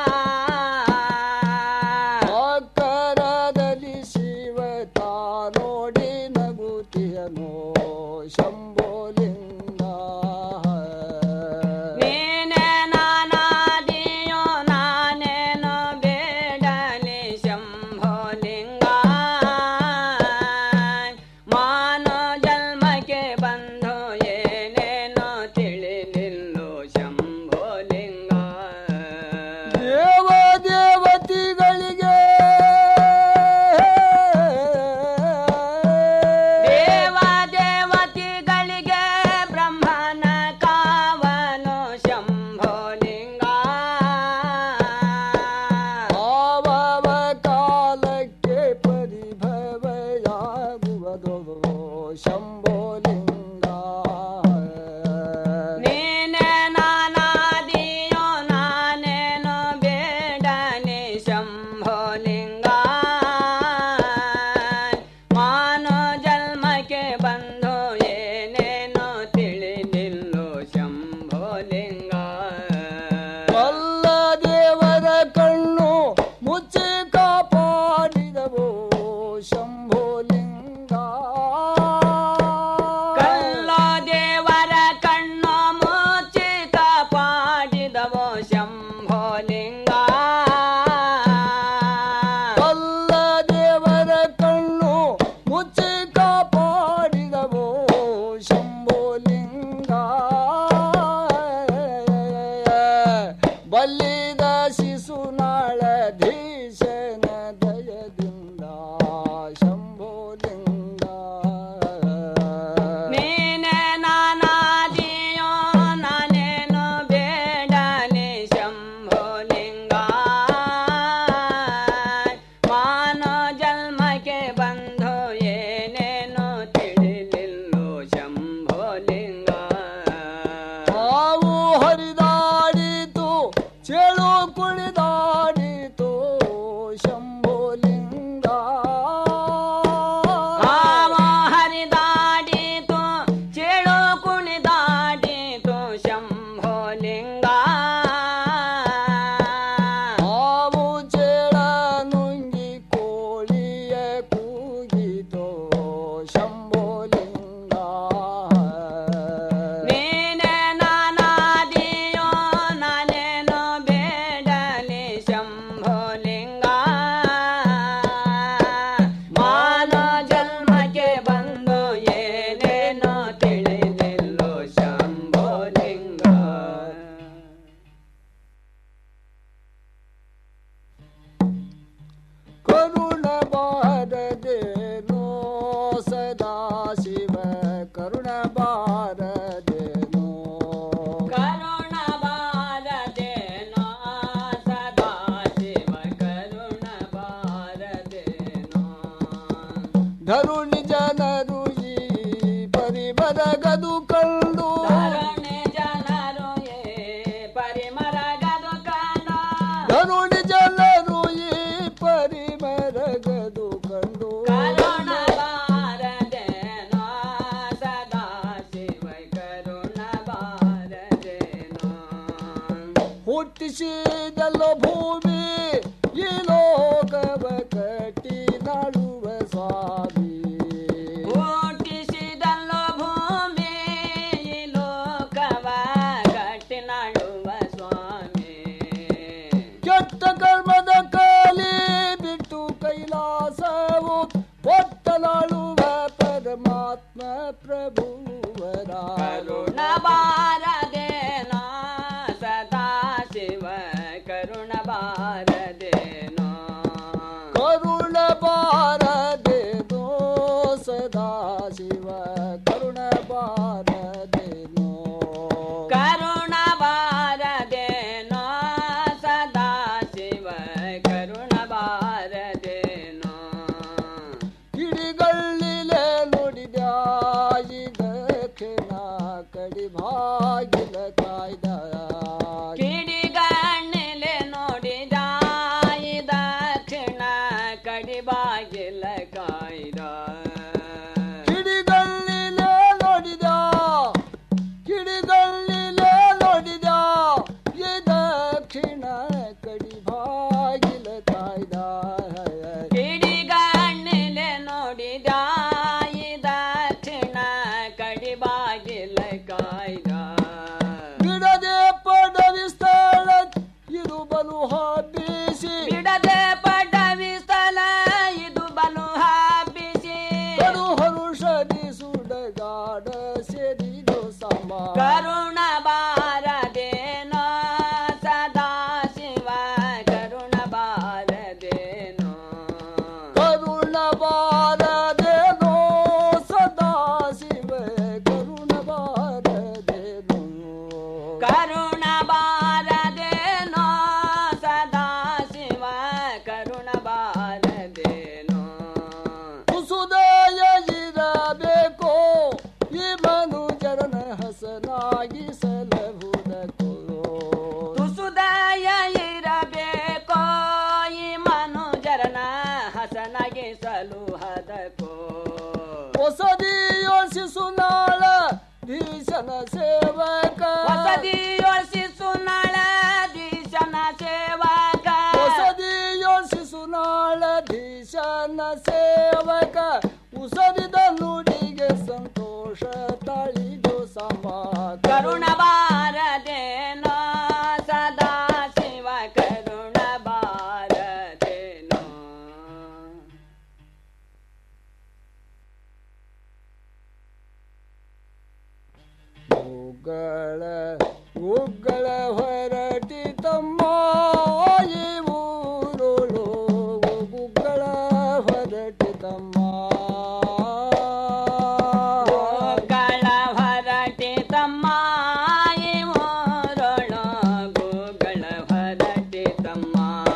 ಆಕರದಲ್ಲಿ ಶಿವ ನೋಡಿ ನಗುತ್ತಿಯನೋ ಶಂಭೋಲಿಂಗ ನೀನೆ ನಾನಾದಿಯೋ ನಾನೇನು ಬೇಡಲಿ ಶಂಭೋಲಿಂಗ ಮಾನೋ ಜನ್ಮಕ್ಕೆ ಬಂದು ಏನೇನೋ ತಿಳಿಲಿಲ್ಲೋ ಶಂಭೋಲಿಂಗ ದೇವ ದೇವತೆಗಳಿಗೆ ದೇವ ದೇವತೆಗಳಿಗೆ ಪರಿಮರಗದು ಕಂಡು ಧರಣಿ ಜನರು ಏ ಪರಿಮರಗದು ಕಂಡ ಕರುಣಿ ಜನರು ಈ ಪರಿಮರಗದು ಕಂಡು ಕರುಣ ಬಾರದೇನೋ ಸದಾ ಶಿವ ಕರುಣ ಬಾರದೇನೋ ಹುಟ್ಟಿಸಿದಲ್ಲೋ ಭೂಮಿ ಈ ಲೋಕವ ಕಟ್ಟಿ ನಾಡುವ ಸ್ವಾಮಿ ಹುಟ್ಟಿಸಿದಲ್ಲೋ ಭೂಮಿ ಈ ಲೋಕವ ಕಟ್ಟಿ ನಾಡುವ ಸ್ವಾಮಿ ಕೆಟ್ಟ ಕರ್ಮದ ಕಾಲಿ ಬಿಟ್ಟು ಕೈಲಾಸವು ಒಟ್ಟಲಾಳುವ ಪರಮಾತ್ಮ ಪ್ರಭುವರ ಕರುಣ ಬಾರದೇನೋ ಸದಾ ಶಿವ ಕರುಣ ಬಾರದೇನೋ ಕರುಣ ಬಾರದೇನೋ ಸದಾ ಶಿವ ಕರುಣ ಬಾರದೇನೋ ಕರುಣ ಬಾರದೇನೋ ಸದಾ ಶಿವ ಕರುಣ ಬಾರದೇನೋ ಕಿಡಿಗಳ್ಳಿಲೆ ನುಡಿದಾಯಿ ದಕ್ಷಿಣ ಕಡಿ ಭಾಗಿಲ ಕಾಯ್ದ ಕಿಡಿಗಣ್ಣಲೆ ನೋಡಿದ ಈ ದಕ್ಷಿಣ ಕಡಿಬಾಗಿಲ ಕಾಯ್ದ ಕಿಡಿಗಳ್ಳಿಲೆ ನೋಡಿದ ಕಿಡಿಗಳ್ಳಿಲೆ ನೋಡಿದ ಈ ದಕ್ಷಿಣ ಕಡಿ ಭಾಗಿಲ ಕಾಯ್ದ ಕಿಡಿಗಣ್ಣಲೆ ನೋಡಿದ ಈ ದಕ್ಷಿಣ ಕಡಿಬಾಗಿಲ ಕಾಯ್ದ ಬಿಡದೆ ಪಡವಿ ಸ್ಥಳ ಇದು ಬಲು ಹಬ್ಬಿಸಿ ಬಿಡದೆ ಪಡವಿ ಸ್ಥಳ ಇದು ಬಲು ಹಬ್ಬಿಸಿ ಕಡು ಹರುಷದಿ ಸುಡಗಾಡ ಸೇರಿದು ಸಮ ಕರುಣ ಬಾರದೇನೋ ಸದಾ ಶಿವ ಕರುಣ ಬಾರದೇನೋ ಕರುಣ ಬಾರದೇನೋ ಸದಾ ಶಿವ ಕರುಣ ಬಾರದೇನೋ ಕರುಣ ಬಾರದೇನೋ ಸದಾ ಶಿವ ಕರುಣ ಬಾರದೇನೋ ಕುಸುದಯ ಇರಬೇಕೋ ಈ ಮನುಜರನ ಹಸನಾಗಿ ಸಲಹುದಕ್ಕೋ ತುಸುದಯ ಇರಬೇಕೋ ಈ ಮನುಜರನ ಹಸನಗೆ ಸಲುಹದಕೋ ಹೊಸದಿ ಯೋಚಿಸುನಾಳ ದೀಶನ ಸೇವಕ ಹೊಸದಿ ಯೋಚಿಸುನಾಳ ದೀಶನ ಸೇವಕ ಹೊಸದಿ ಯೋಚಿಸುನಾಳ ದೀಶನ ಸೇವಕ ಉಸರಿದ ನುಡಿಗೆ ಸಂತೋಷ ತಳಿದು ಸಮ ಕರುಣ ಬಾರದೇನೋ ಸದಾ ಶಿವ ಕರುಣ ಬಾರದೇನೋ ಉಗ್ಗಳ ಉಗ್ಗಳ ಹೊರಟಿ ತಮ್ಮ ಈ ಊರುಳು ಉಗ್ಗಳ ಹೊರಟಿ ತಮ್ಮ ಗೋಗಳ ಹೊರಟಿ ತಮ್ಮ ಈ ಊರೊಳು ಗೋಗಳ ಹೊರಟಿ ತಮ್ಮ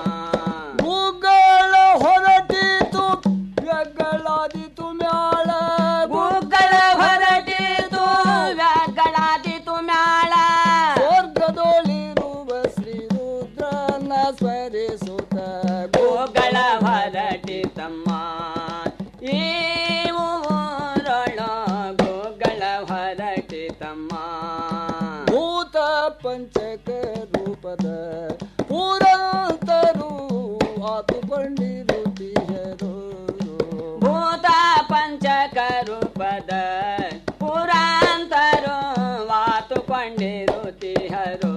ಉಗ್ಗಳ ಹೊರಟಿತು ವ್ಯಗಳಾದಿತು ಮ್ಯಾಳ ಗೋಗಳ ಹೊರಟಿತು ವ್ಯಾಗಳಾದಿತು ಮ್ಯಾಳ ಸ್ವರ್ಗದೊಳಿರುವ ಶ್ರೀರುದ್ರನ ಸ್ಮರಿಸುತ್ತ ಗೋಗಳ ಹೊರಟಿ ತಮ್ಮ ಈ ಊರೊಳು ಗೋಗಳ ಹೊರಟಿ ತಮ್ಮ ಭೂತ ಪಂಚಕ ರೂಪದ ಪುರಂತರು ಆತು ಬಂಡಿರುತ್ತಿಯರು ಭೂತ ಪಂಚಕ ರೂಪದ ಪುರಾಂತರು ವಾತುಕೊಂಡಿರುತ್ತಿಹರು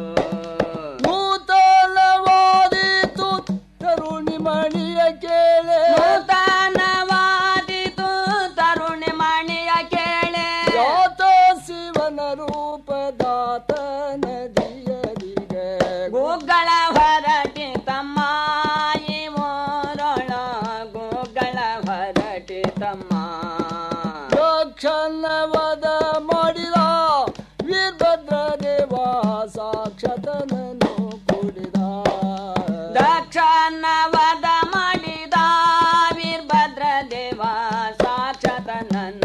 ನೂತನವಾದಿತು ತರುಣಿ ಮಣಿಯ ಕೇಳೆ ನೂತನವಾದಿತು ತರುಣಿ ಮಣಿಯ ಕೇಳೆ ಯಾತ ಶಿವನ ರೂಪದಾತ ನದಿಯರಿಗೆ ಗೂಗಳ ಹೊರಟಿ ತಮ್ಮ ಈ ಊರೊಳ ಗೂಗಳ ಹೊರಟಿ ತಮ್ಮ ದಕ್ಷನವದ